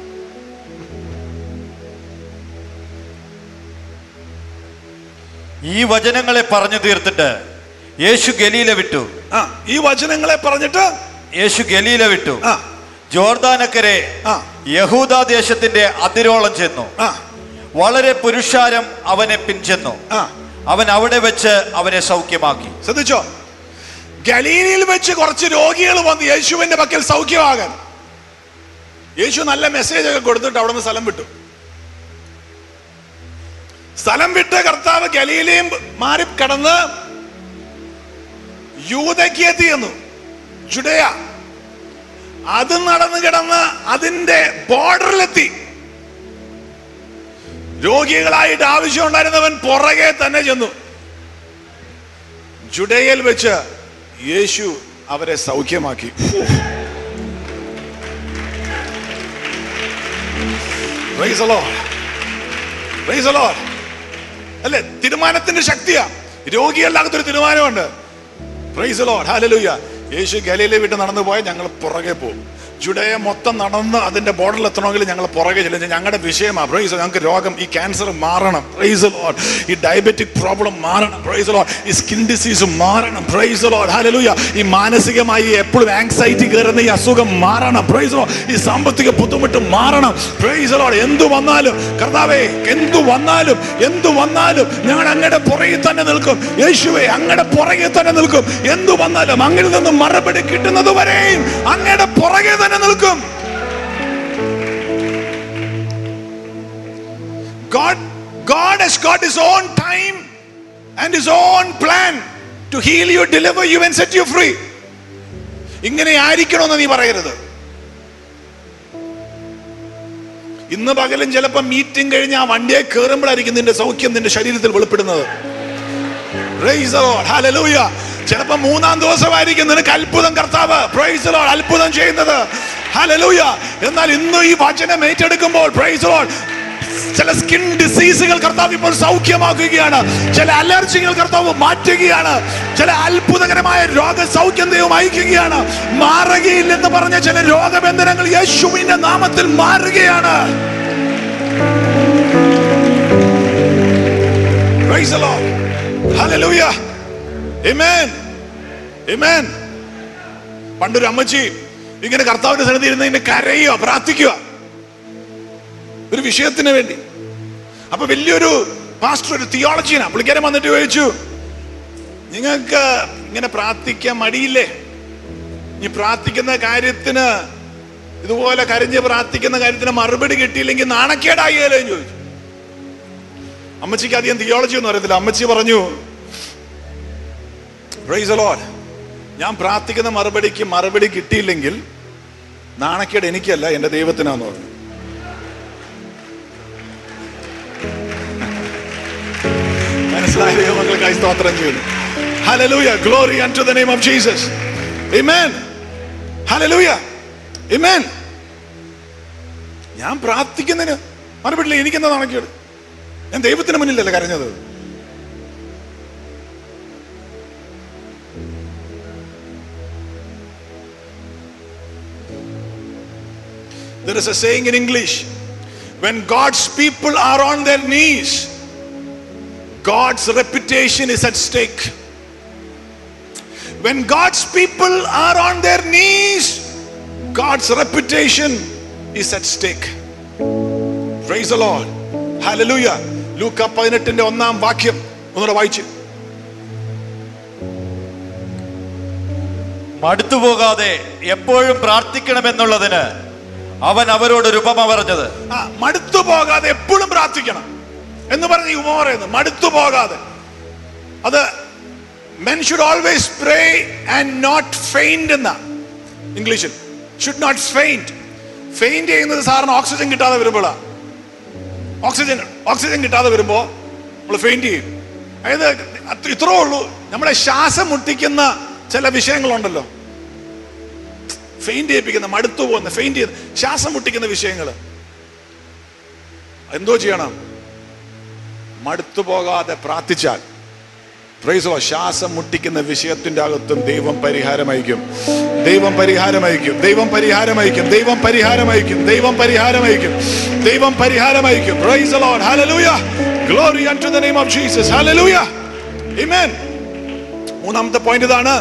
ഈ വചനങ്ങളെ പറഞ്ഞു തീർത്തിട്ട് യേശു ഗലീല വിട്ടു ആ ഈ വചനങ്ങളെ പറഞ്ഞിട്ട് യേശു ഗലീല വിട്ടു ആ ജോർദാനക്കരെ ആ യഹൂദ ദേശത്തിന്റെ അതിരോളം ചെന്നു ആ വളരെ പുരുഷാരം അവനെ പിൻചെന്നു ആ അവൻ അവിടെ വെച്ച് അവനെ സൗഖ്യമാക്കി ശ്രദ്ധിച്ചോ ഗലീലയിൽ വെച്ച് കുറച്ച് രോഗികൾ വന്ന് യേശുവിന്റെ പക്കൽ സൗഖ്യമാകാൻ യേശു നല്ല മെസ്സേജ് ഒക്കെ കൊടുത്തിട്ട് അവിടെ നിന്ന് സ്ഥലം വിട്ടു സ്ഥലം വിട്ട് കർത്താവ് ഗലീലയും മാറി കടന്ന് യൂതയ്ക്ക് എത്തിയെന്നു ജുഡയ അത് നടന്നു കിടന്ന് അതിന്റെ ബോർഡറിലെത്തി രോഗികളായിട്ട് ആവശ്യമുണ്ടായിരുന്നവൻ പുറകെ തന്നെ ചെന്നു ജുഡയിൽ വെച്ച് യേശു അവരെ സൗഖ്യമാക്കി Praise the Lord. Praise the Lord. അല്ലേ തീരുമാനത്തിന്റെ ശക്തിയാ രോഗിയല്ലാത്തൊരു തീരുമാനമുണ്ട് പ്രൈസ് ലോഡ് ഹാലലൂയ യേശു ഗലയിലെ വിട്ട് നടന്നു പോയാൽ ഞങ്ങൾ പുറകെ പോകും ജുഡയ മൊത്തം നടന്ന് അതിന്റെ ബോർഡറിൽ എത്തണമെങ്കിൽ ഞങ്ങൾ പുറകെ ചെല്ലും ഞങ്ങളുടെ വിഷയമാണ് പ്രൈസ് ഞങ്ങൾക്ക് രോഗം ഈ ക്യാൻസർ മാറണം പ്രൈസ് ലോഡ് ഈ ഡയബറ്റിക് പ്രോബ്ലം മാറണം പ്രൈസ് ലോഡ് ഈ സ്കിൻ ഡിസീസ് മാറണം പ്രൈസ് ലോഡ് ഹാലലൂയ ഈ മാനസികമായി എപ്പോഴും ആങ്സൈറ്റി കയറുന്ന ഈ അസുഖം മാറണം പ്രൈസ് ലോഡ് ഈ സാമ്പത്തിക ബുദ്ധിമുട്ട് മാറണം പ്രൈസ് ലോഡ് എന്തു വന്നാലും കർത്താവേ എന്തു വന്നാലും എന്തു വന്നാലും ഞങ്ങൾ അങ്ങയുടെ പുറകിൽ തന്നെ നിൽക്കും യേശുവെ അങ്ങയുടെ പുറകിൽ തന്നെ നിൽക്കും എന്തു വന്നാലും അങ്ങിൽ നിന്ന് മറുപടി കിട്ടുന്നത് വരെയും അങ്ങയുടെ പുറകെ തന്നെ നിൽക്കും God, God has got his own time and his own plan to heal you, deliver you and set you free. ഇങ്ങനെ ആയിരിക്കണമെന്ന് നീ പറയരുത് ഇന്ന് പകലും ചിലപ്പോ മീറ്റിംഗ് കഴിഞ്ഞ് ആ വണ്ടിയെ കയറുമ്പോഴായിരിക്കും നിന്റെ സൗഖ്യം നിന്റെ ശരീരത്തിൽ വെളിപ്പെടുന്നത് Praise the Lord. Hallelujah. ചിലപ്പോ മൂന്നാം ദിവസമായിരിക്കും നിനക്ക് അത്ഭുതം കർത്താവ് പ്രൈസ് ലോഡ് അത്ഭുതം ചെയ്യുന്നത് ഹലലൂയ എന്നാൽ ഇന്ന് ഈ വചനം ഏറ്റെടുക്കുമ്പോൾ പ്രൈസ് ലോഡ് ചില സ്കിൻ ഡിസീസുകൾ കർത്താവ് ഇപ്പോൾ സൗഖ്യമാക്കുകയാണ് ചില അലർജികൾ കർത്താവ് മാറ്റുകയാണ് ചില അത്ഭുതകരമായ രോഗ സൗഖ്യം ദൈവം അയക്കുകയാണ് മാറുകയില്ലെന്ന് പറഞ്ഞ ചില രോഗബന്ധനങ്ങൾ യേശുവിന്റെ നാമത്തിൽ മാറുകയാണ് Praise the Lord. Hallelujah. Amen. Amen. പണ്ടൊരു അമ്മച്ചി ഇങ്ങനെ കർത്താവിന്റെ സന്നിധി ഇരുന്ന് ഇങ്ങനെ കരയുക പ്രാർത്ഥിക്കുക ഒരു വിഷയത്തിന് വേണ്ടി അപ്പൊ വലിയൊരു പാസ്റ്റർ ഒരു തിയോളജിനാ പുള്ളിക്കാരൻ വന്നിട്ട് ചോദിച്ചു നിങ്ങൾക്ക് ഇങ്ങനെ പ്രാർത്ഥിക്കാൻ മടിയില്ലേ ഈ പ്രാർത്ഥിക്കുന്ന കാര്യത്തിന് ഇതുപോലെ കരഞ്ഞ് പ്രാർത്ഥിക്കുന്ന കാര്യത്തിന് മറുപടി കിട്ടിയില്ലെങ്കിൽ നാണക്കേടായില്ലേ എന്ന് ചോദിച്ചു അമ്മച്ചിക്ക് അധികം തിയോളജി ഒന്നും അറിയത്തില്ല അമ്മച്ചി പറഞ്ഞു "Praise the Lord. ഞാൻ പ്രാർത്ഥിക്കുന്ന മറുപടിക്ക് മറുപടി കിട്ടിയില്ലെങ്കിൽ നാണക്കേട് എനിക്കല്ല എന്റെ ദൈവത്തിനാന്ന് പറഞ്ഞു മനസ്സിലായ ദൈവമക്കൾക്കായി സ്തോത്രം ചെയ്യുന്നു hallelujah glory unto the name of Jesus Amen. Hallelujah Amen. ഞാൻ പ്രാർത്ഥിക്കുന്നതിന് മറുപടി എനിക്കെന്താ നാണക്കേട് ഞാൻ ദൈവത്തിന് മുന്നിലല്ലേ കരഞ്ഞത് There is a saying in English when God's people are on their knees, God's reputation is at stake. When God's people are on their knees, God's reputation is at stake. Praise the Lord. Hallelujah. ലൂക്ക പതിനെട്ടിന്റെ ഒന്നാം വാക്യം ഒന്നുകൂടെ വായിച്ചു മടുത്തുപോകാതെ എപ്പോഴും പ്രാർത്ഥിക്കണമെന്നുള്ളതിന് അവൻ അവരോട് ഉപമ പറഞ്ഞത് ആ മടുത്തു പോകാതെ എപ്പോഴും പ്രാർത്ഥിക്കണം എന്ന് പറഞ്ഞ് ഈ ഉപമ പറയുന്നത് മടുത്തു പോകാതെ അത് men should always pray and not faint എന്ന ഇംഗ്ലീഷിൽ ഷുഡ് നോട്ട് ഫെയിൻറ്റ് ഫെയിൻറ്റ് ചെയ്യുന്നത് സാറിന് ഓക്സിജൻ കിട്ടാതെ വരുമ്പോഴാണ് ഓക്സിജൻ ഓക്സിജൻ കിട്ടാതെ വരുമ്പോൾ നമ്മൾ ഫെയിൻറ്റ് ചെയ്യും അതായത് അത്ര ഇത്രേ ഉള്ളൂ നമ്മളെ ശ്വാസം മുട്ടിക്കുന്ന ചില വിഷയങ്ങളുണ്ടല്ലോ ഫെയിൻറ്റ് ചെയ്യിപ്പിക്കുന്ന മടുത്തു പോകുന്ന ഫെയിൻറ്റ് ചെയ്യുന്ന ശ്വാസം മുട്ടിക്കുന്ന വിഷയങ്ങൾ എന്തോ ചെയ്യണം മടുത്തു പോകാതെ പ്രാർത്ഥിച്ചാൽ പ്രൈസോ ശ്വാസം മുട്ടിക്കുന്ന വിഷയത്തിന്റെ അകത്തും ദൈവം പരിഹാരമയക്കും ദൈവം പരിഹാരമയക്കും ദൈവം പരിഹാരമയക്കും ദൈവം പരിഹാരമയക്കും ദൈവം പരിഹാരമയക്കും ദൈവം പരിഹാരമയക്കും praise Lord hallelujah glory unto the name of Jesus hallelujah amen മൂന്നാമത്തെ പോയിന്റ് ഇതാണ്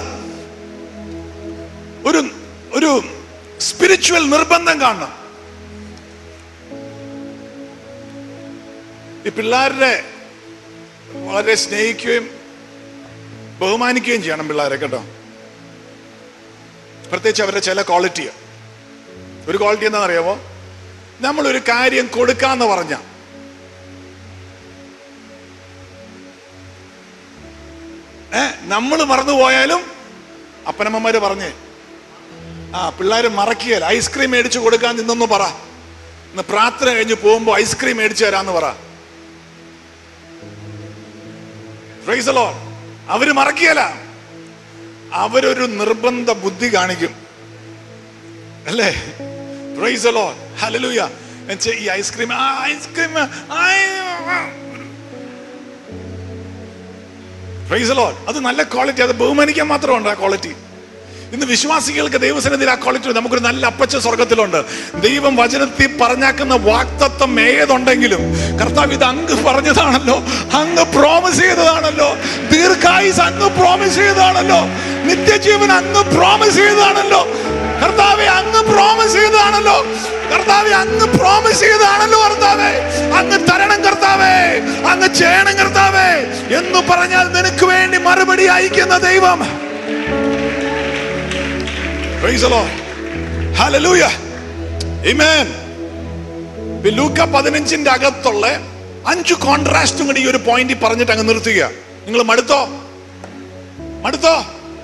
ഒരു ഒരു സ്പിരിച്വൽ നിർബന്ധം കാണണം ഈ പിള്ളേരുടെ വളരെ സ്നേഹിക്കുകയും ബഹുമാനിക്കുകയും ചെയ്യണം പിള്ളേരെ കേട്ടോ പ്രത്യേകിച്ച് അവരുടെ ചില ക്വാളിറ്റി ഒരു ക്വാളിറ്റി എന്താണെന്ന് അറിയാമോ നമ്മളൊരു കാര്യം കൊടുക്കാന്ന് പറഞ്ഞ ഏ നമ്മൾ മറന്നുപോയാലും അപ്പനമ്മമാര് പറഞ്ഞേ ആ പിള്ളേര് മറക്കുകയല്ല ഐസ്ക്രീം മേടിച്ചു കൊടുക്കാൻ നിന്നൊന്ന് പറ ഇന്ന് പ്രാർത്ഥന കഴിഞ്ഞ് പോകുമ്പോ ഐസ്ക്രീം മേടിച്ചു തരാന്ന് പറ Praise the Lord. അവര് മറക്കുകയല്ല അവരൊരു നിർബന്ധ ബുദ്ധി കാണിക്കും അല്ലേ പ്രൈസ് ലോ ഹലലൂയ ഈ ഐസ്ക്രീം ആ ഐസ്ക്രീം പ്രൈസ് ലോ അത് നല്ല ക്വാളിറ്റി അത് ബഹുമാനിക്കാൻ മാത്രമുണ്ട് ആ ക്വാളിറ്റി ഇന്ന് വിശ്വാസികൾക്ക് ദൈവസന്നിധിയിൽ ആ ക്വാളിറ്റി നമുക്കൊരു നല്ല അപ്പച്ച സ്വർഗത്തിലുണ്ട് ദൈവം വചനത്തിൽ പറഞ്ഞാക്കുന്ന വാക്തത്വം ഏതുണ്ടെങ്കിലും കർത്താവ് ഇത് അങ്ങ് പറഞ്ഞതാണല്ലോ അങ്ങ് പ്രോമിസ് ചെയ്തതാണല്ലോ ദീർഘായുസ് അങ്ങ് പ്രോമിസ് ചെയ്തതാണല്ലോ നിത്യജീവൻ അങ്ങ് പ്രോമിസ് ചെയ്തതാണല്ലോ കർത്താവെ അങ്ങ് പ്രോമിസ് ചെയ്തതാണല്ലോ കർത്താവെ അങ്ങ് പ്രോമിസ് ചെയ്തതാണല്ലോ കർത്താവെ അങ്ങ് തരണം കർത്താവേ അങ്ങ് ചെയ്യണം കർത്താവേ എന്ന് പറഞ്ഞാൽ നിനക്ക് വേണ്ടി മറുപടി അയക്കുന്ന ദൈവം Praise the Lord. Hallelujah. Amen. ഇപ്പൊ ലൂക്ക പതിനഞ്ചിന്റെ അകത്തുള്ള അഞ്ചു കോൺട്രാസ്റ്റും കൂടി ഈ ഒരു പോയിന്റ് പറഞ്ഞിട്ട് അങ്ങ് നിർത്തുക നിങ്ങൾ മടുത്തോ മടുത്തോ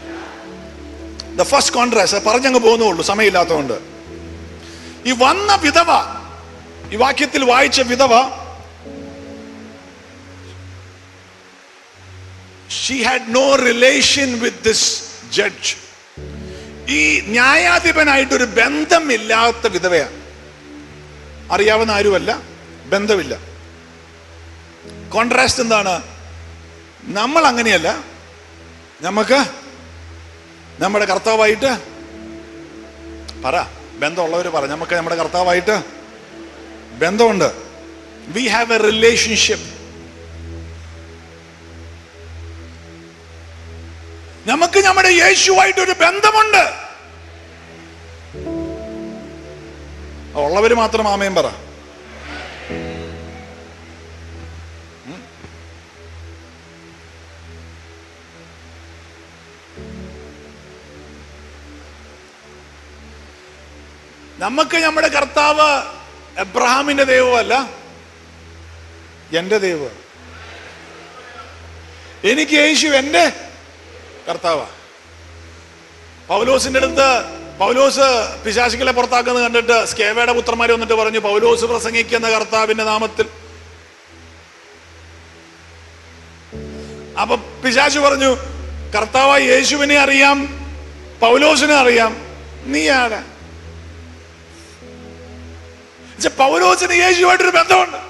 ദ ഫസ്റ്റ് കോൺട്രാസ്റ്റ് പറഞ്ഞങ്ങ് പോകുന്നുള്ളൂ സമയമില്ലാത്തതുകൊണ്ട് ഈ വന്ന വിധവ ഈ വാക്യത്തിൽ വായിച്ച വിധവ she had no relation with this judge ഈ ന്യായാധിപനായിട്ടൊരു ബന്ധമില്ലാത്ത വിധവയാണ് അറിയാവുന്ന ആരുമല്ല ബന്ധമില്ല കോൺട്രാസ്റ്റ് എന്താണ് നമ്മൾ അങ്ങനെയല്ല നമുക്ക് നമ്മുടെ കർത്താവായിട്ട് പറ ബന്ധമുള്ളവർ പറ നമുക്ക് നമ്മുടെ കർത്താവായിട്ട് ബന്ധമുണ്ട് വി ഹാവ് എ റിലേഷൻഷിപ്പ് നമുക്ക് നമ്മുടെ യേശുവായിട്ട് ഒരു ബന്ധമുണ്ട് ഉള്ളവര് മാത്രം ആമയും പറ ഉം. നമുക്ക് നമ്മുടെ കർത്താവ് എബ്രഹാമിന്റെ ദൈവമല്ല എന്റെ ദൈവം എനിക്ക് യേശു എന്റെ കർത്താവ പൗലോസിന്റെ അടുത്ത് പൗലോസ് പിശാചികളെ പുറത്താക്കുന്നത് കണ്ടിട്ട് സ്കേവയുടെ പുത്രന്മാർ വന്നിട്ട് പറഞ്ഞു പൗലോസ് പ്രസംഗിക്കുന്ന കർത്താവിന്റെ നാമത്തിൽ അപ്പൊ പിശാചു പറഞ്ഞു കർത്താവായ യേശുവിനെ അറിയാം പൗലോസിനെ അറിയാം നീ ആരാ പക്ഷെ പൗലോസിന് യേശുവായിട്ടൊരു ബന്ധമുണ്ട്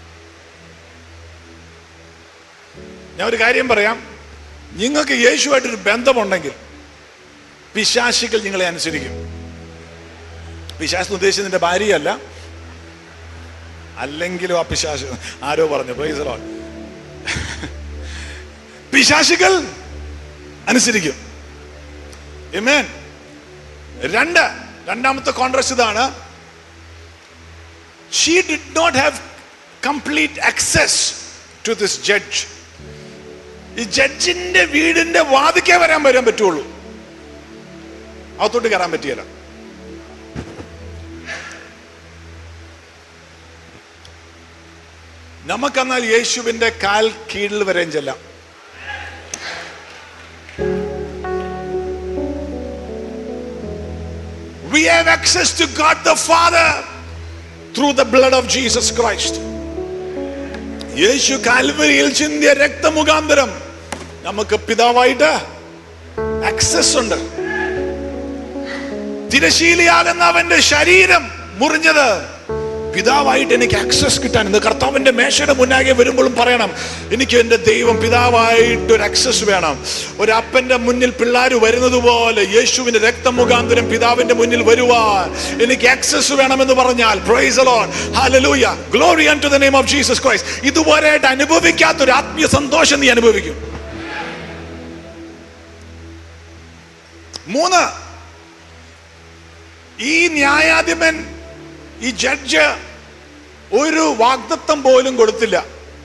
ഞാൻ ഒരു കാര്യം പറയാം നിങ്ങൾക്ക് യേശുവായിട്ടൊരു ബന്ധമുണ്ടെങ്കിൽ പിശാശികൾ നിങ്ങളെ അനുസരിക്കും പിശാസ് ഉദ്ദേശിച്ചത് നിന്റെ ഭാര്യയല്ല അല്ലെങ്കിലും ആ പിശാശ് ആരോ പറഞ്ഞു പ്രൈസ് the Lord. പിശാശികൾ അനുസരിക്കും Amen. രണ്ട് രണ്ടാമത്തെ കോൺട്രസ്റ്റ് ഇതാണ് she did not have complete access to this judge ഈ ജഡ്ജിന്റെ വീടിന്റെ വാതിക്കേ വരാൻ വരാൻ പറ്റുള്ളൂ അകത്തോട്ട് കയറാൻ പറ്റിയല്ല നമുക്കെന്നാൽ യേശുവിന്റെ കാൽ കീഴിൽ വരെയും ചെല്ലാം We have access to God the Father through the blood of Jesus Christ. യേശു കാൽവരിയിൽ ചിന്തിയ രക്തമുഖാന്തരം നമുക്ക് പിതാവായിട്ട് ആക്സസ് ഉണ്ട് തിരശീലയാകുന്ന അവന്റെ ശരീരം മുറിഞ്ഞത് പിതാവായിട്ട് എനിക്ക് ആക്സസ് കിട്ടാൻ ഇന്ന് കർത്താവിന്റെ മേശയുടെ മുന്നാകെ വരുമ്പോഴും പറയണം എനിക്ക് എൻ്റെ ദൈവം പിതാവായിട്ട് ഒരു ആക്സസ് വേണം ഒരു അപ്പന്റെ മുന്നിൽ പിള്ളേർ വരുന്നത് പോലെ യേശുവിന്റെ രക്തമുഖാന്തരം പിതാവിന്റെ മുന്നിൽ വരുവാൻ എനിക്ക് ആക്സസ് വേണമെന്ന് പറഞ്ഞാൽ praise Lord hallelujah glory to the name of Jesus Christ ഇതുവരെയായിട്ട് അനുഭവിക്കാത്ത ഒരു ആത്മീയ സന്തോഷം നീ അനുഭവിക്കും മൂന്ന് ഈ ന്യായാധിപൻ ഈ ജഡ്ജ് ഒരു വാഗ്ദത്വം പോലും കൊടുത്തില്ല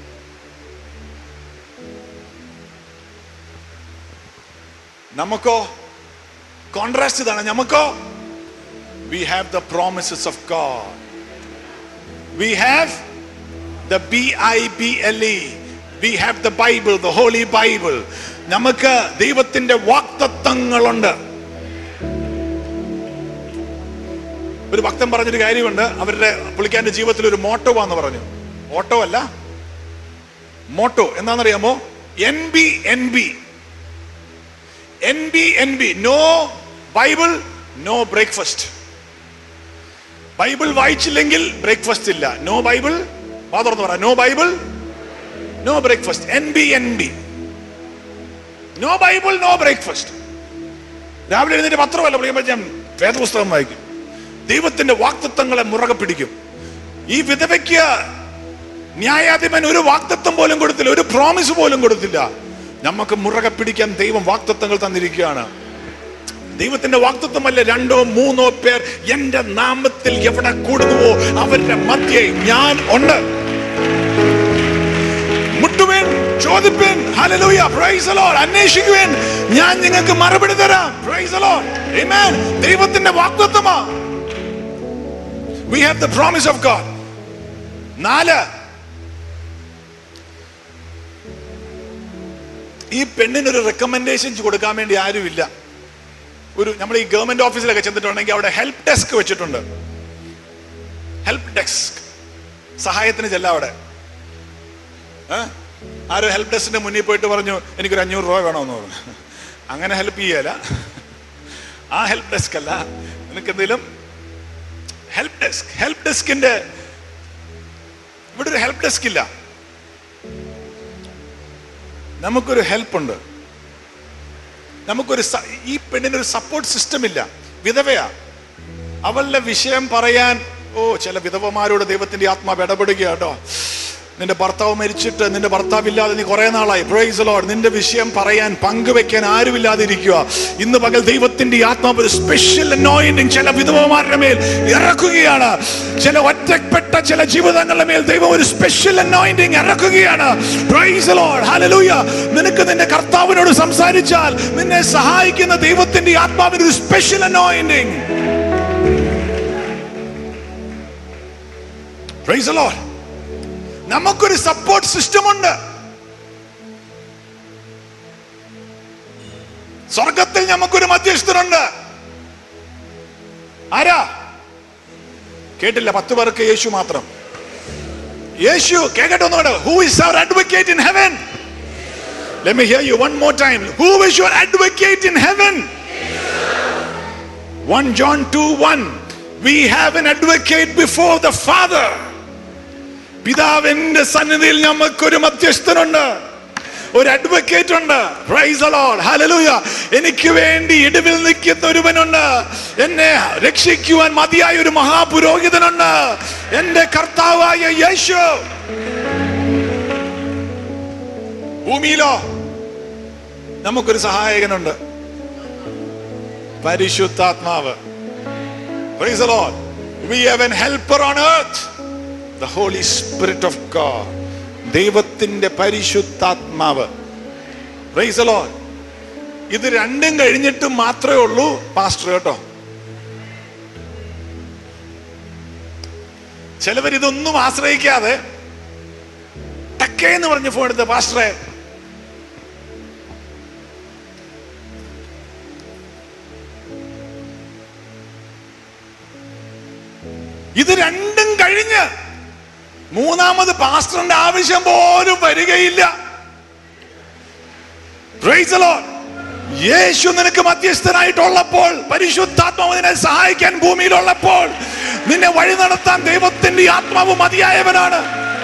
നമുക്കോ കോൺട്രാസ്റ്റ് ഇതാണ് നമുക്കോ we have the promises of God we have the B I B L E we have the Bible the Holy Bible നമുക്ക് ദൈവത്തിന്റെ വാക്തത്വങ്ങളുണ്ട് ഒരു ഭക്തൻ പറഞ്ഞൊരു കാര്യമുണ്ട് അവരുടെ പുള്ളിക്കാരന്റെ ജീവിതത്തിൽ ഒരു മോട്ടോ ആന്ന് പറഞ്ഞു ഓട്ടോ അല്ല മോട്ടോ എന്താണെന്നറിയാമോ N B N B N B N B no Bible no breakfast Bible വായിച്ചില്ലെങ്കിൽ ബ്രേക്ക്ഫാസ്റ്റ് ഇല്ല നോ ബൈബിൾ വാ തുറന്ന് പറ no Bible no breakfast N B N B no Bible no breakfast രാവിലെ എഴുന്നേറ്റ് പത്രമല്ല പറയുമ്പോൾ ഞാൻ വേദപുസ്തകം വായിക്കും ദൈവത്തിന്റെ വാക്തത്വങ്ങളെ മുറകെ പിടിക്കും ഈ വിധവയ്ക്ക് ന്യായാധിപൻ ഒരു വാക്തത്വം പോലും കൊടുത്തില്ല ഒരു പ്രോമിസ് പോലും കൊടുത്തില്ല നമുക്ക് മുറകെ പിടിക്കാൻ ദൈവം വാക്തത്വങ്ങൾ തന്നിരിക്കുകയാണ് ദൈവത്തിന്റെ വാക്തത്വമല്ല രണ്ടോ മൂന്നോ പേർ എന്റെ നാമത്തിൽ എവിടെ കൂടുന്നുവോ അവരുടെ മധ്യേ ഞാൻ ഉണ്ട് മുട്ടുവേൻ ചോദിപ്പേൻ ഹല്ലേലൂയ പ്രൈസ് ദി ലോർഡ് അന്വേഷിക്കുവേൻ ഞാൻ നിങ്ങൾക്ക് മറുപടി തരാം പ്രൈസ് ദി ലോർഡ് ആമേൻ ദൈവത്തിന്റെ വാഗ്ദത്തമാ we have the promise of God നാല് ഈ പെണ്ണിന് ഒരു റെക്കമെൻഡേഷൻ കൊടുക്കാൻ വേണ്ടി ആരുമില്ല ഒരു നമ്മൾ ഈ ഗവൺമെന്റ് ഓഫീസിലൊക്കെ ചെന്നിട്ടുണ്ടെങ്കിൽ അവിടെ ഹെൽപ്പ് ഡെസ്ക് വെച്ചിട്ടുണ്ട് ഹെൽപ്പ് ഡെസ്ക് സഹായത്തിന് ചെല്ലാം അവിടെ ഏ? ആരോ ഹെൽപ്പ് ഡെസ്കിന്റെ മുന്നിൽ പോയിട്ട് പറഞ്ഞു എനിക്കൊരു അഞ്ഞൂറ് രൂപ വേണമെന്ന് പറഞ്ഞു അങ്ങനെ ഹെൽപ്പ് ചെയ്യല ആ ഹെൽപ്പ് ഡെസ്ക് അല്ല നിനക്ക് എന്തെങ്കിലും ഹെൽപ്പ് ഡെസ്ക് ഹെൽപ്പ് ഡെസ്കിന്റെ ഇവിടെ ഒരു ഹെൽപ്പ് ഡെസ്ക് ഇല്ല നമുക്കൊരു ഹെൽപ്പ് ഉണ്ട് നമുക്കൊരു സ- ഈ പെണ്ണിനൊരു സപ്പോർട്ട് സിസ്റ്റം ഇല്ല വിധവയാ അവളുടെ വിഷയം പറയാൻ ഓ ചില വിധവമാരോട് ദൈവത്തിന്റെ ആത്മാവ് ഇടപെടുക കേട്ടോ നിന്റെ ഭർത്താവ് മരിച്ചിട്ട് നിന്റെ ഭർത്താവില്ലാതെ നീ കുറെ നാളായി പ്രൈസ് ലോഡ് നിന്റെ വിഷയം പറയാൻ പങ്കുവെക്കാൻ ആരുമില്ലാതെ ഇരിക്കുക ഇന്ന് പകൽ ദൈവത്തിന്റെ ഈ ആത്മാവ് ഒരു സ്പെഷ്യൽ അനോയിന്റിങ് ചില വിധവമാരുടെ മേൽ ഇറക്കുകയാണ് ചില ഒറ്റപ്പെട്ട ചില ജീവിതങ്ങളുടെ മേൽ ദൈവം ഒരു സ്പെഷ്യൽ അനോയിന്റിങ് ഇറക്കുകയാണ് പ്രൈസ് ലോഡ് ഹല്ലേലൂയ നിനക്ക് നിന്റെ കർത്താവിനോട് സംസാരിച്ചാൽ നിന്നെ സഹായിക്കുന്ന ദൈവത്തിന്റെ ഈ ആത്മാവിന് ഒരു സ്പെഷ്യൽ അനോയിന്റിങ് പ്രൈസ് ലോഡ് നമുക്കൊരു സപ്പോർട്ട് സിസ്റ്റം ഉണ്ട് സ്വർഗത്തിൽ നമുക്കൊരു മധ്യസ്ഥനുണ്ട് ആരാ കേട്ടില്ല പത്ത് പേർക്ക് യേശു മാത്രം യേശു കേക്കട്ടെ ഒന്നുകൂടെ who is our advocate in heaven Let me hear you one more time. Who is your advocate in heaven? 1 John 2 1. We have an advocate before the Father. പിതാവിന്റെ സന്നിധിയിൽ നമുക്കൊരു മധ്യസ്ഥനുണ്ട് ഒരു അഡ്വക്കേറ്റ് ഉണ്ട് പ്രൈസ് ലോർഡ് ഹല്ലേലൂയ എനിക്ക് വേണ്ടി ഇടിവിൽ നിൽക്കുന്ന ഒരുവനുണ്ട് എന്നെ രക്ഷിക്കുവാൻ മതിയായ ഒരു മഹാപുരോഹിതനുണ്ട് എന്റെ കർത്താവായ യേശു ഭൂമിയിലോ നമുക്കൊരു സഹായകനുണ്ട് പരിശുദ്ധാത്മാവ് Praise the Lord. We have an helper on earth. The Holy Spirit of God. ദൈവത്തിന്റെ പരിശുദ്ധാത്മാവ് Praise the Lord. ഇത് രണ്ടും കഴിഞ്ഞിട്ട് മാത്രമേ ഉള്ളൂ പാസ്റ്റർ കേട്ടോ ചിലവർ ഇതൊന്നും ആശ്രയിക്കാതെ ടക്കേ എന്ന് പറഞ്ഞ് ഫോൺ എടുത്ത് പാസ്റ്ററെ ഇത് രണ്ടും കഴിഞ്ഞ് മൂന്നാമത് പാസ്റ്ററിന്റെ ആവശ്യം പോലും വരികയില്ല Praise the Lord. യേശു നിനക്ക് മധ്യസ്ഥനായിട്ടുള്ളപ്പോൾ പരിശുദ്ധാത്മാവ് നിന്നെ സഹായിക്കാൻ ഭൂമിയിലുള്ളപ്പോൾ നിന്നെ വഴി നടത്താൻ ദൈവത്തിന്റെ ഈ ആത്മാവ് മതിയായവനാണ്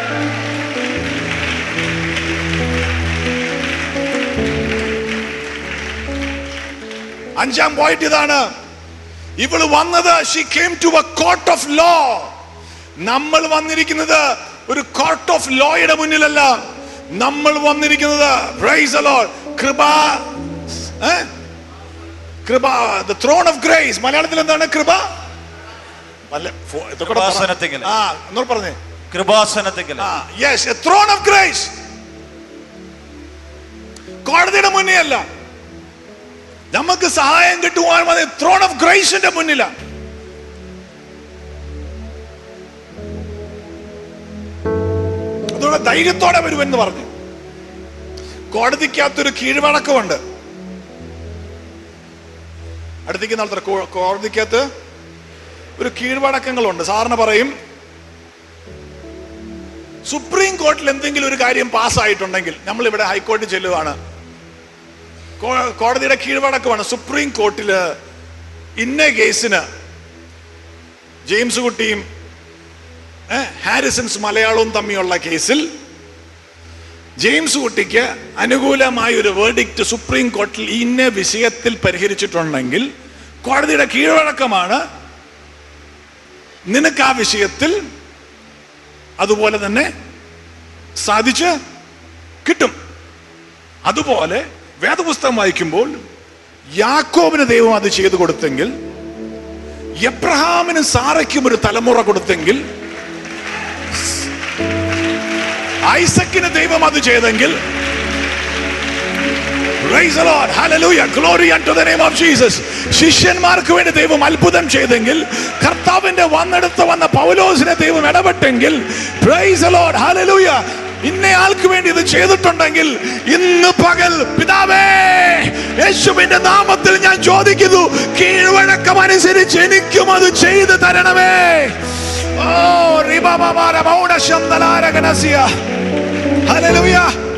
അഞ്ചാം പോയിന്റ് ഇതാണ് ഇവള് വന്നത് she came to a court of law നമ്മൾ വന്നിരിക്കുന്നത് ഒരു കോർട്ട് ഓഫ് ലോയുടെ മുന്നിലല്ല നമ്മൾ വന്നിരിക്കുന്നത് പ്രൈസ് ലോഡ് കൃപ ഏ? കൃപ ദ ത്രോൺ ഓഫ് ഗ്രേസ് മലയാളത്തിൽ എന്താണ് കൃപ വല്ല- ഫോ- ഇതൊക്കെ കൂടെ പറ. കൃപാസനത്തിങ്കൽ. ആ എന്നോട് പറഞ്ഞേ കൃപാസനത്തെങ്കിൽ ആ yes a throne of grace കോടതിയുടെ മുന്നേ അല്ല നമുക്ക് സഹായം കിട്ടുവാൻ മതി ത്രോൺ ഓഫ് ഗ്രേസിന്റെ മുന്നിലാണ് അതുകൊണ്ട് ധൈര്യത്തോടെ വരുമെന്ന് പറഞ്ഞു കോടതിക്കകത്തൊരു കീഴ്വഴക്കമുണ്ട് അടുത്തേക്ക് നടത്തുന്ന കോടതിക്കകത്ത് ഒരു കീഴ്വഴക്കങ്ങളുണ്ട് സാറിന് പറയും സുപ്രീം കോർട്ടിൽ എന്തെങ്കിലും ഒരു കാര്യം പാസ്സായിട്ടുണ്ടെങ്കിൽ നമ്മൾ ഇവിടെ ഹൈക്കോടതി ചെല്ലുകയാണ് കോ- കോടതിയുടെ കീഴ്വഴക്കമാണ് സുപ്രീം കോർട്ടില് ഇന്ന കേസിന് ജെയിംസ് കുട്ടിയും ഏ, ഹാരിസൺസ് മലയാളവും തമ്മിലുള്ള കേസിൽ ജെയിംസ് കുട്ടിക്ക് അനുകൂലമായ ഒരു വേർഡിക്റ്റ് സുപ്രീം കോർട്ടിൽ ഇന്ന വിഷയത്തിൽ പരിഹരിച്ചിട്ടുണ്ടെങ്കിൽ കോടതിയുടെ കീഴ്വഴക്കമാണ് നിനക്ക് ആ വിഷയത്തിൽ അതുപോലെ തന്നെ സാധിച്ച് കിട്ടും അതുപോലെ വേദപുസ്തകം വായിക്കുമ്പോൾ യാക്കോബിന് ദൈവം അത് ചെയ്തു കൊടുത്തെങ്കിൽ എബ്രഹാമിനും സാറയ്ക്കും ഒരു തലമുറ കൊടുത്തെങ്കിൽ ഐസക്കിന് ദൈവം അത് ചെയ്തെങ്കിൽ Praise the Lord. Hallelujah. Glory unto the name of Jesus. ശിഷ്യന്മാർക്ക് വേണ്ടി ദൈവം അത്ഭുതം ചെയ്തെങ്കിൽ കർത്താവിന്റെ വന്നെടുത്ത് വന്ന പൗലോസിനെ ദൈവം ഇടപെട്ടെങ്കിൽ Praise the Lord. Hallelujah. ഇന്നയാൾക്ക് വേണ്ടി ഇത് ചെയ്തിട്ടുണ്ടെങ്കിൽ ഇന്ന് പകൽ പിതാവേ യേശുവിന്റെ നാമത്തിൽ ഞാൻ ചോദിക്കുന്നു കീഴ്വഴക്കം അനുസരിച്ച് എനിക്കും അത് ചെയ്തു തരണമേ ഓ റിബാബാര മൗഢശന്തലാരകനസ്യ hallelujah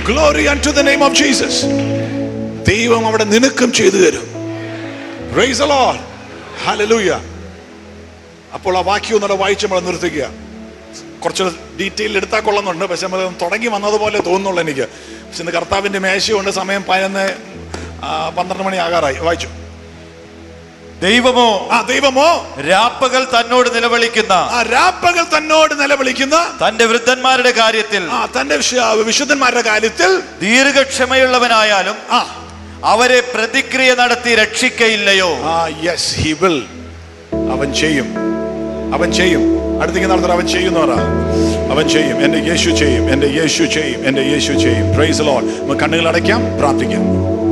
glory unto the name of Jesus ദൈവം അവിടെ നിനക്കും ചെയ്തു തരും പ്രൈസ് ലോർഡ് ഹല്ലേലൂയ അപ്പോൾ ആ വാക്യം ഒന്നുകൂടെ വായിച്ച് നമ്മൾ നിർത്തിക്കുക കുറച്ച് ഡീറ്റെയിൽ എടുത്താൽ കൊള്ളുന്നുണ്ട് പക്ഷെ നമ്മൾ തുടങ്ങി വന്നതുപോലെ തോന്നുന്നുള്ളൂ എനിക്ക് പക്ഷെ ഇന്ന് കർത്താവിന്റെ മേശയുണ്ട് സമയം പതിനൊന്ന് ആ, പന്ത്രണ്ട് മണി ആകാറായി വായിച്ചു ദൈവമോ ആ ദൈവമോ രാപ്പകൽ തന്നോട് നിലവിളിക്കുന്ന ആ രാപ്പകൽ തന്നോട് നിലവിളിക്കുന്ന തന്റെ വൃദ്ധന്മാരുടെ കാര്യത്തിൽ ആ തന്റെ വിശു- വിശുദ്ധന്മാരുടെ കാര്യത്തിൽ ദീർഘക്ഷമയുള്ളവനായാലും ആ അവരെ പ്രതിക്രിയ നടത്തി രക്ഷിക്കയില്ലയോ ആ യെസ് ഹി വിൽ അവൻ ചെയ്യും അവൻ ചെയ്യും അടുത്തേക്ക് നടത്തുന്ന അവൻ ചെയ്യുന്നവരാ അവൻ ചെയ്യും എന്റെ യേശു ചെയ്യും എന്റെ യേശു ചെയ്യും എന്റെ യേശു ചെയ്യും പ്രൈസ് ലോഡ് നമുക്ക് കണ്ണുകൾ അടയ്ക്കാം പ്രാർത്ഥിക്കാം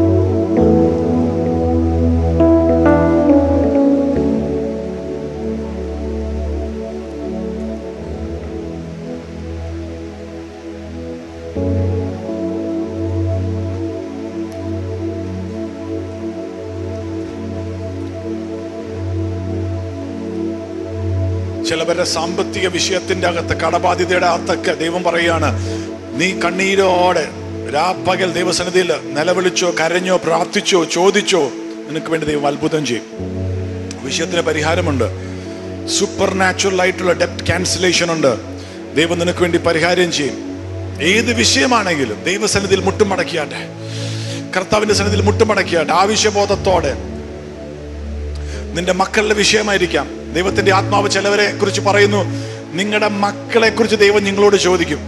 ചിലവരുടെ സാമ്പത്തിക വിഷയത്തിന്റെ അകത്ത് കടബാധ്യതയുടെ അകത്തൊക്കെ ദൈവം പറയാണ് നീ കണ്ണീരോടെ രാപ്പകൽ ദൈവസന്നിധിയിൽ നിലവിളിച്ചോ കരഞ്ഞോ പ്രാർത്ഥിച്ചോ ചോദിച്ചോ നിനക്ക് വേണ്ടി ദൈവം അത്ഭുതം ചെയ്യും വിഷയത്തിന് പരിഹാരമുണ്ട് സൂപ്പർ നാച്ചുറൽ ആയിട്ടുള്ള ഡെപ്റ്റ് ക്യാൻസലേഷൻ ഉണ്ട് ദൈവം നിനക്ക് വേണ്ടി പരിഹാരം ചെയ്യും ഏത് വിഷയമാണെങ്കിലും ദൈവസന്നിധിയിൽ മുട്ടുമടക്കിയാട്ടെ കർത്താവിന്റെ സന്നിധിയിൽ മുട്ടുമടക്കിയാട്ടെ ആവശ്യബോധത്തോടെ നിന്റെ മക്കളുടെ വിഷയമായിരിക്കാം ദൈവത്തിന്റെ ആത്മാവ് ചിലവരെ കുറിച്ച് പറയുന്നു നിങ്ങളുടെ മക്കളെ കുറിച്ച് ദൈവം നിങ്ങളോട് ചോദിക്കും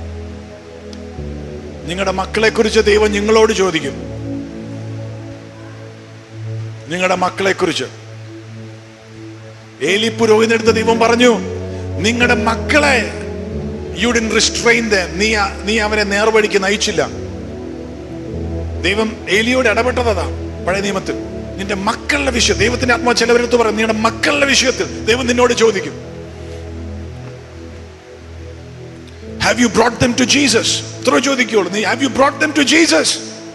നിങ്ങളുടെ മക്കളെ കുറിച്ച് ദൈവം നിങ്ങളോട് ചോദിക്കും നിങ്ങളുടെ മക്കളെ കുറിച്ച് ഏലി പുരോഹിതടുത്ത് ദൈവം പറഞ്ഞു നിങ്ങളുടെ മക്കളെ യു ഡിൻ റിസ്ട്രെയിൻ നീ നീ അവരെ നേർവഴിക്ക് നയിച്ചില്ല ദൈവം ഏലിയോട് ഇടപെട്ടതാ പഴയ നിയമത്തിൽ നിന്റെ മക്കളുടെ വിഷയം ദൈവത്തിന്റെ ആത്മാവ് ചിലവരടുത്ത് പറയും നിങ്ങളുടെ മക്കളുടെ വിഷയത്തിൽ ദൈവം നിന്നോട് ചോദിക്കും have you brought them to Jesus ഇത്ര ചോദിക്കുള്ളൂ നീ have you brought them to Jesus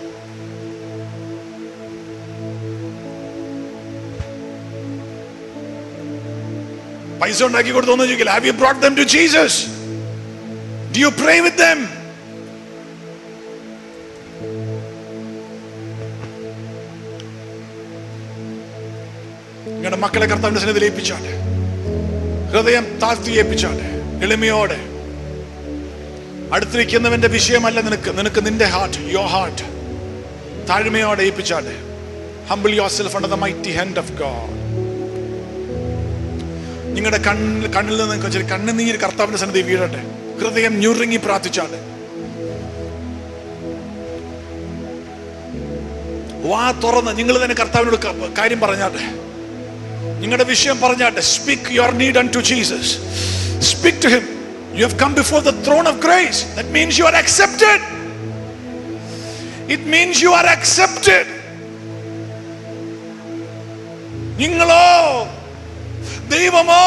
പൈസ ഉണ്ടാക്കി കൊടുത്തൊന്നും ചോദിക്കില്ല have you brought them to Jesus do you pray with them നിങ്ങളുടെ മക്കളെ കർത്താവിന്റെ സന്നിധിയിൽ ഏൽപ്പിച്ചാട്ടെ ഹൃദയം താഴ്ത്തി ഏൽപ്പിച്ചാട്ടെ എളിമയോടെ അടുത്തിരിക്കുന്നവന്റെ വിഷയമല്ല നിനക്ക് നിനക്ക് നിന്റെ ഹാർട്ട് യോ ഹാർട്ട് താഴ്മയോടെ ഏൽപ്പിച്ചാട്ടെ humble yourself under the mighty hand of God നിങ്ങളുടെ കണ്ണിൽ കണ്ണിൽ നിന്ന് നിങ്ങൾക്ക് ഇച്ചിരി കണ്ണുനീര് കർത്താവിന്റെ സന്നിധി വീഴട്ടെ ഹൃദയം ഞുറുങ്ങി പ്രാർത്ഥിച്ചാട്ടെ വാ തുറന്ന് നിങ്ങൾ തന്നെ കർത്താവിനോട് ക- കാര്യം പറഞ്ഞാട്ടെ നിങ്ങളുടെ വിഷയം പറഞ്ഞാട്ടെ speak your need unto Jesus speak to him you have come before the throne of grace that means you are accepted it means you are accepted നിങ്ങളോ ദൈവമോ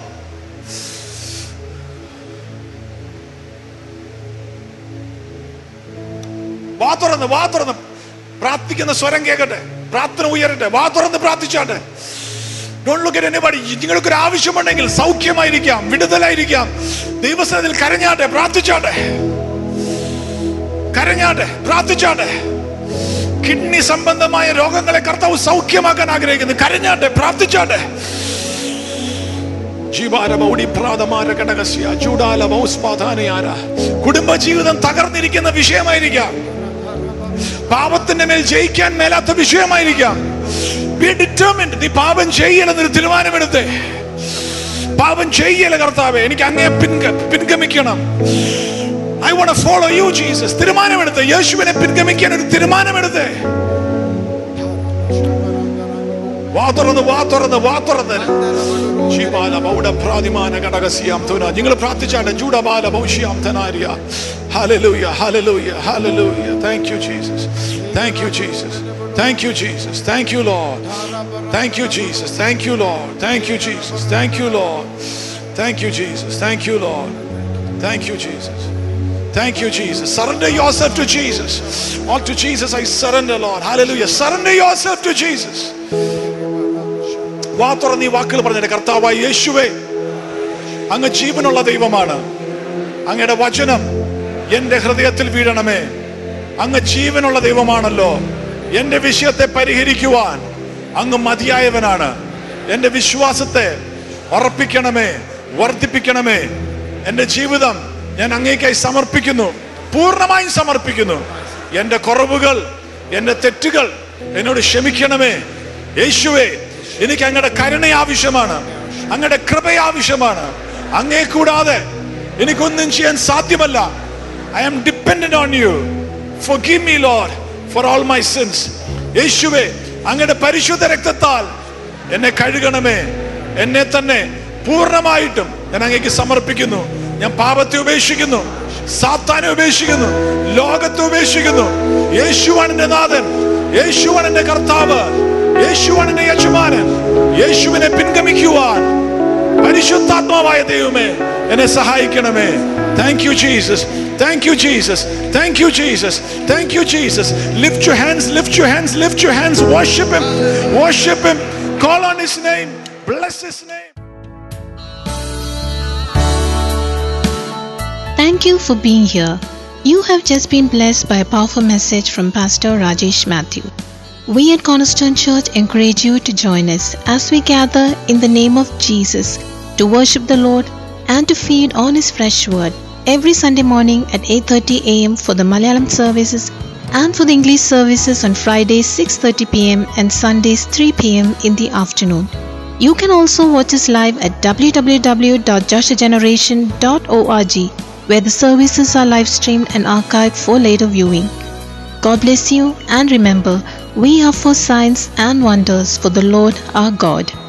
വാ തുറന്ന് വാ തുറന്ന് പ്രാർത്ഥിക്കുന്ന സ്വരം കേൾക്കട്ടെ പ്രാർത്ഥന ഉയരട്ടെ വാ തുറന്ന് പ്രാർത്ഥിച്ചാട്ടെ ഡോണ്ട് ലുക്ക് അറ്റ് എനിബഡി നിങ്ങൾക്ക് ഒരു ആവശ്യമുണ്ടെങ്കിൽ സൗഖ്യമായിരിക്കാം വിടുതലായിരിക്കാം ദൈവസ്ഥലത്തിൽ കരഞ്ഞാട്ടെ പ്രാർത്ഥിച്ചാട്ടെ കരഞ്ഞാട്ടെ പ്രാർത്ഥിച്ചാട്ടെ കിഡ്നി സംബന്ധമായ രോഗങ്ങളെ കർത്താവ് സൗഖ്യമാക്കാൻ ആഗ്രഹിക്കുന്നു കരഞ്ഞാട്ടെ പ്രാർത്ഥിച്ചാട്ടെ കുടുംബജീവിതം തകർന്നിരിക്കുന്ന വിഷയമായിരിക്കാം പാപത്തിന്റെ മേൽ ജയിക്കാൻ മേലാത്ത വിഷയമായിരിക്കാം ബി ഡിറ്റർമിൻഡ് നീ പാപം ചെയ്യലെന്നൊരു തീരുമാനമെടുത്തേ പാപം ചെയ്യല കർത്താവെ എനിക്ക് അങ്ങേ പിൻഗ പിൻഗമിക്കണം I want follow you Jesus തീരുമാനമെടുത്ത് യേശുവിനെ പിൻഗമിക്കാൻ ഒരു തീരുമാനമെടുത്തേ വാ തുറന്ന് വാ തുറന്ന് വാ തുറന്ന് ശിവാല ബൗഡ പ്രാതിമാന ഘടകസ്യാം തുന നിങ്ങൾ പ്രാർത്ഥിച്ചാട്ടെ ജൂഡബാല ഭൗഷ്യാം ധനാരിയ hallelujah hallelujah hallelujah thank you Jesus thank you Jesus thank you Jesus thank you Lord thank you Jesus thank you Lord thank you Jesus thank you Lord thank you Jesus thank you Lord thank you Jesus Thank you, Jesus. Surrender yourself to Jesus. All to Jesus I surrender, Lord. Hallelujah. Surrender yourself to Jesus. വാ തുറന്ന് ഈ വാക്കുകൾ പറഞ്ഞിട്ട് കർത്താവായ യേശുവേ അങ്ങ് ജീവനുള്ള ദൈവമാണ് അങ്ങയുടെ വചനം എന്റെ ഹൃദയത്തിൽ വീഴണമേ അങ്ങ് ജീവനുള്ള ദൈവമാണല്ലോ എന്റെ വിഷയത്തെ പരിഹരിക്കുവാൻ അങ്ങ് മതിയായവനാണ് എന്റെ വിശ്വാസത്തെ ഉറപ്പിക്കണമേ വർദ്ധിപ്പിക്കണമേ എന്റെ ജീവിതം ഞാൻ അങ്ങേക്കായി സമർപ്പിക്കുന്നു പൂർണ്ണമായും സമർപ്പിക്കുന്നു എന്റെ കുറവുകൾ എന്റെ തെറ്റുകൾ എന്നോട് ക്ഷമിക്കണമേ യേശുവേ എനിക്ക് അങ്ങയുടെ കരുണ ആവശ്യമാണ് അങ്ങയുടെ കൃപ ആവശ്യമാണ് അങ്ങേ കൂടാതെ എനിക്കൊന്നും ചെയ്യാൻ സാധ്യമല്ല I am dependent on you forgive me lord for all my sins യേശുവേ അങ്ങയുടെ പരിശുദ്ധ രക്തത്താൽ എന്നെ കഴുകണമേ എന്നെ തന്നെ പൂർണ്ണമായിട്ടും ഞാൻ അങ്ങേക്ക് സമർപ്പിക്കുന്നു ഞാൻ പാപത്തെ ഉപേക്ഷിക്കുന്നു സാത്താനെ ഉപേക്ഷിക്കുന്നു ലോകത്തെ ഉപേക്ഷിക്കുന്നു യേശുവാണ് എന്റെ നാഥൻ യേശുവാണ് എന്റെ കർത്താവ് യേശുവാണ് എന്റെ യജമാനൻ യേശുവിനെ പിൻഗമിക്കുവാൻ പരിശുദ്ധാത്മാവായ ദൈവമേ എന്നെ സഹായിക്കണമേ thank you Jesus thank you Jesus thank you Jesus thank you Jesus lift you hands lift you hands lift you hands worship him worship him call on his name bless his name Thank you for being here. You have just been blessed by a powerful message from Pastor Rajesh Matthew. We at Cornerstone Church encourage you to join us as we gather in the name of Jesus to worship the Lord and to feed on his fresh word every Sunday morning at 8:30 a.m. for the Malayalam services and for the English services on Fridays 6:30 p.m. and Sundays 3 p.m. in the afternoon. You can also watch us live at www.joshageneration.org where the services are live streamed and archived for later viewing. God bless you and remember, we are for signs and wonders for the Lord our God.